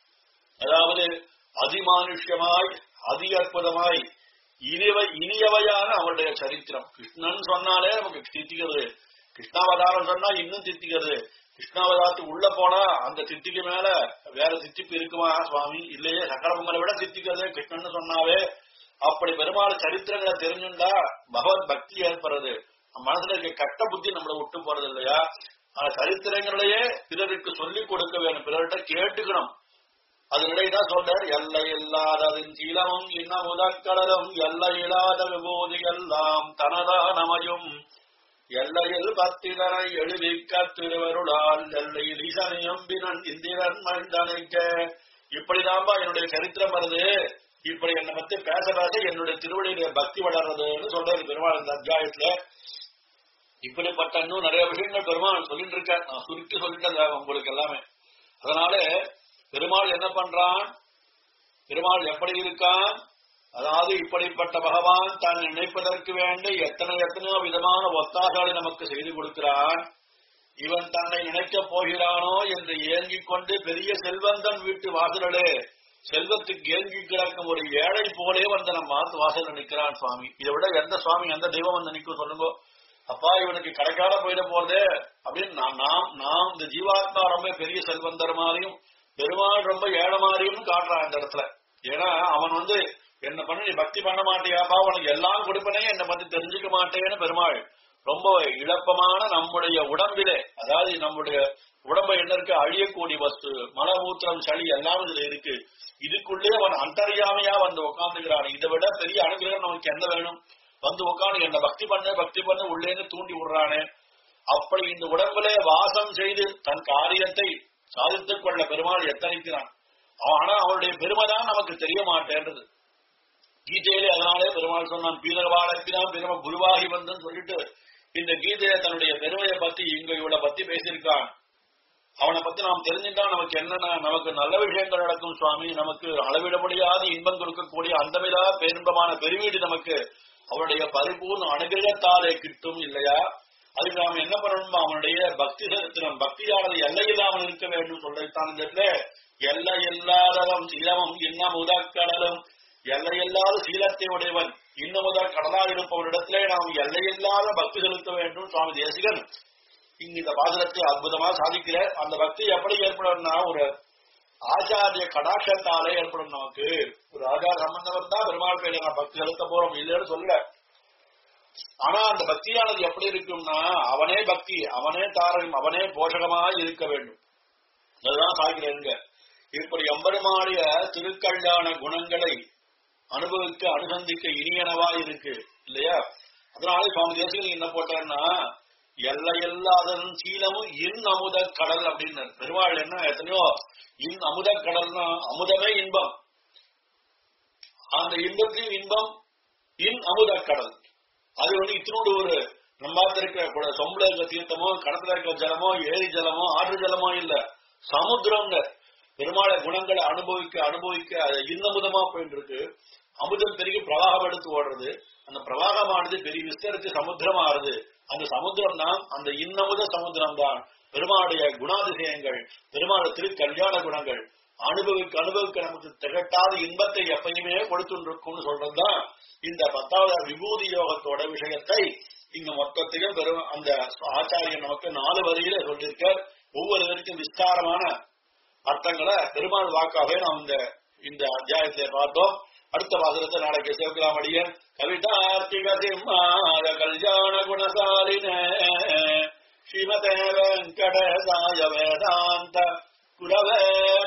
அதாவது அதிமானுஷ்யமாய் அதி அற்புதமாய் இனிவை இனியவையான அவருடைய சரித்திரம் கிருஷ்ணன் சொன்னாலே நமக்கு தித்திக்கிறது கிருஷ்ணாவதாரம் சொன்னா இன்னும் தித்திக்கிறது கிருஷ்ணாவதாரத்துக்கு உள்ள போனா அந்த தித்திக்கு மேல வேற தித்திப்பு இருக்குமா சுவாமி இல்லையே சக்கர பொங்கலை விட தித்திக்கிறது கிருஷ்ணன் சொன்னாவே அப்படி பெருமாள் சரித்திரங்களை தெரிஞ்சுண்டா பகவத் பக்தி ஏற்படுறது நம்ம மனசுல இருக்க கட்ட புத்தி நம்மள விட்டு போறது இல்லையா ஆனா சரித்திரங்களையே பிறருக்கு சொல்லிக் கொடுக்க வேணும் பிறர்கிட்ட கேட்டுக்கணும் அதனிடைதான் சொல்றார் எல்லை இல்லாததின் சீலமும் இன்ன முதற்கடலும் எல்லை இல்லாத விபூதி எல்லாம் தனதானமையும் எல்லையில் பத்திரனை எழுதிக்க திருவருளால் எல்லையில் ஈசனையும் பினன் இந்திரன் மனிதனைக்க இப்படிதான்பா என்னுடைய சரித்திரம் வருது இப்படி என்னை பத்தி பேச பேச என்னுடைய திருவடியில பக்தி வளர்றதுன்னு சொல்றாரு பெருமாள் இந்த அத்தியாயத்துல இப்படிப்பட்ட இன்னும் நிறைய விஷயங்கள் பெருமாள் சொல்லிட்டு இருக்கார் நான் சுருக்கி சொல்லிட்டேன் உங்களுக்கு எல்லாமே அதனால பெருமாள் என்ன பண்றான் பெருமாள் எப்படி இருக்கான் அதாவது இப்படிப்பட்ட பகவான் தான் நினைப்பதற்கு வேண்டி எத்தனை எத்தனையோ விதமான ஒத்தாசலை நமக்கு செய்து கொடுக்கிறான் இவன் தன்னை நினைக்கப் போகிறானோ என்று ஏங்கிக் கொண்டு பெரிய செல்வந்தன் வீட்டு வாசலே செல்வத்துக்கு ஏங்கி கிடக்கும் ஒரு ஏழை போலே வந்து நம்ம மாத்து வாசல்ல நிக்கிறான் சுவாமி இதை விட எந்த சுவாமி எந்த தெய்வம் வந்து நிக்கும் சொல்லுங்க அப்பா இவனுக்கு கிடைக்காத போயிட போறதே அப்படின்னு நான் நாம் நாம் இந்த ஜீவாத்மா ரொம்ப பெரிய செல்வந்தர் மாதிரியும் பெருமாள் ரொம்ப ஏழை மாதிரியும் காட்டுறான் இந்த இடத்துல ஏன்னா அவன் வந்து என்ன பண்ண நீ பக்தி பண்ண மாட்டியாப்பா உனக்கு எல்லாம் கொடுப்பனே என்ன பத்தி தெரிஞ்சுக்க மாட்டேன்னு பெருமாள் ரொம்ப இழப்பமான நம்முடைய உடம்பிலே அதாவது நம்முடைய உடம்பை என்ன இருக்கு அழியக்கூடிய வஸ்து மலமூத்திரம் சளி எல்லாம் இதுல இருக்கு இதுக்குள்ளே அவன் அந்தரியாமையா வந்து உட்காந்துக்கிறான் இதை விட பெரிய அனுகிரகம் நமக்கு என்ன வேணும் வந்து உட்காந்து என்ன பக்தி பண்ண பக்தி பண்ண உள்ளேன்னு தூண்டி விடுறானே அப்படி இந்த உடம்பிலே வாசம் செய்து தன் காரியத்தை சாதித்துக் கொள்ள பெருமாள் எத்தனைக்கிறான் ஆனா அவனுடைய பெருமை தான் நமக்கு தெரிய மாட்டேன்றது கீதையிலே அதனாலே பெருமாள் சொன்னான் பீரவாளத்தினான் பெருமை குருவாகி வந்தன்னு சொல்லிட்டு இந்த கீதையை தன்னுடைய பெருமையை பத்தி இங்க இவளை பத்தி பேசியிருக்கான் அவனை பத்தி நாம் தெரிஞ்சுட்டா நமக்கு என்னென்ன நமக்கு நல்ல விஷயங்கள் நடக்கும் சுவாமி நமக்கு அளவிட முடியாத இன்பம் கொடுக்கக்கூடிய அந்தமில்லா பேரின்பமான பெருவீடு நமக்கு அவனுடைய பரிபூர்ண அனுகிரகத்தாலே கிட்டும் இல்லையா அதுக்கு நாம் என்ன பண்ணணும் அவனுடைய பக்தி சரித்திரம் பக்தியானது எல்லை இல்லாமல் இருக்க வேண்டும் சொல்றதுதான் இந்த இடத்துல எல்லை இல்லாதவன் இளவம் இன்னும் உதக்கடலும் எல்லையில்லாத சீலத்தை உடையவன் இன்னும் முதல் கடலாக இருப்பவரிடத்திலே நாம் எல்லையில்லாத பக்தி செலுத்த வேண்டும் சுவாமி தேசிகன் இங்க இந்த பாசுரத்தை அற்புதமா சாதிக்கிற அந்த பக்தி எப்படி ஏற்படும்னா ஒரு ஆச்சாரிய கடாட்சத்தாலே ஏற்படும் நமக்கு ஒரு ஆச்சார சம்பந்தம் தான் பெருமாள் பேரை நான் பக்தி செலுத்த போறோம் இல்லைன்னு சொல்லல ஆனா அந்த பக்தியானது எப்படி இருக்கும்னா அவனே பக்தி அவனே தாரகம் அவனே போஷகமா இருக்க வேண்டும் அதுதான் சாகிறேங்க இப்படி எம்பெருமாடிய திருக்கல்யாண குணங்களை அனுபவிக்க அனுசந்திக்க இனியனவா இருக்கு இல்லையா அதனால சுவாமி தேசிகன் என்ன போட்டாருன்னா எல்லையில்லாதன் சீலமும் இன் அமுத கடல் அப்படின்னு பெருமாள் என்ன எத்தனையோ இன் அமுத கடல்னா அமுதமே இன்பம் அந்த இன்பத்தின் இன்பம் இன் அமுத கடல் அது வந்து இத்தினோடு ஒரு நம்மாத்த இருக்கிற சொம்புல இருக்கிற தீர்த்தமோ கடத்துல இருக்கிற ஜலமோ ஏரி ஜலமோ ஆற்று ஜலமோ இல்ல சமுத்திரங்க பெருமாளை குணங்களை அனுபவிக்க அனுபவிக்க அது இன்னமுதமா போயிட்டு இருக்கு அமுதம் பெருகி பிரவாகம் எடுத்து ஓடுறது அந்த பிரவாகமானது பெரிய விஸ்தரித்து சமுத்திரம் ஆறுது அந்த சமுத்திரம் தான் அந்த இன்னமுத சமுத்திரம் தான் பெருமாளுடைய குணாதிசயங்கள் பெருமாள் திரு கல்யாண குணங்கள் அனுபவிக்க அனுபவிக்க நமக்கு திகட்டாத இன்பத்தை எப்பயுமே கொடுத்துருக்கும்னு சொல்றதுதான் இந்த பத்தாவது விபூதி யோகத்தோட விஷயத்தை இங்க மொத்தத்தையும் பெரும் அந்த ஆச்சாரியன் நமக்கு நாலு வரியில சொல்லியிருக்க ஒவ்வொரு வரைக்கும் விஸ்தாரமான அர்த்தங்களை பெருமாள் வாக்காகவே நாம் இந்த இந்த அத்தியாயத்தை பார்த்தோம் அடுத்த வாசகத்தை நாளைக்கு சிவகிராமடியன் கவிதார்த்திக சிம்மாத கல்யாண குணசாலின ஸ்ரீமதே வெங்கடசாய வேதாந்த குரவே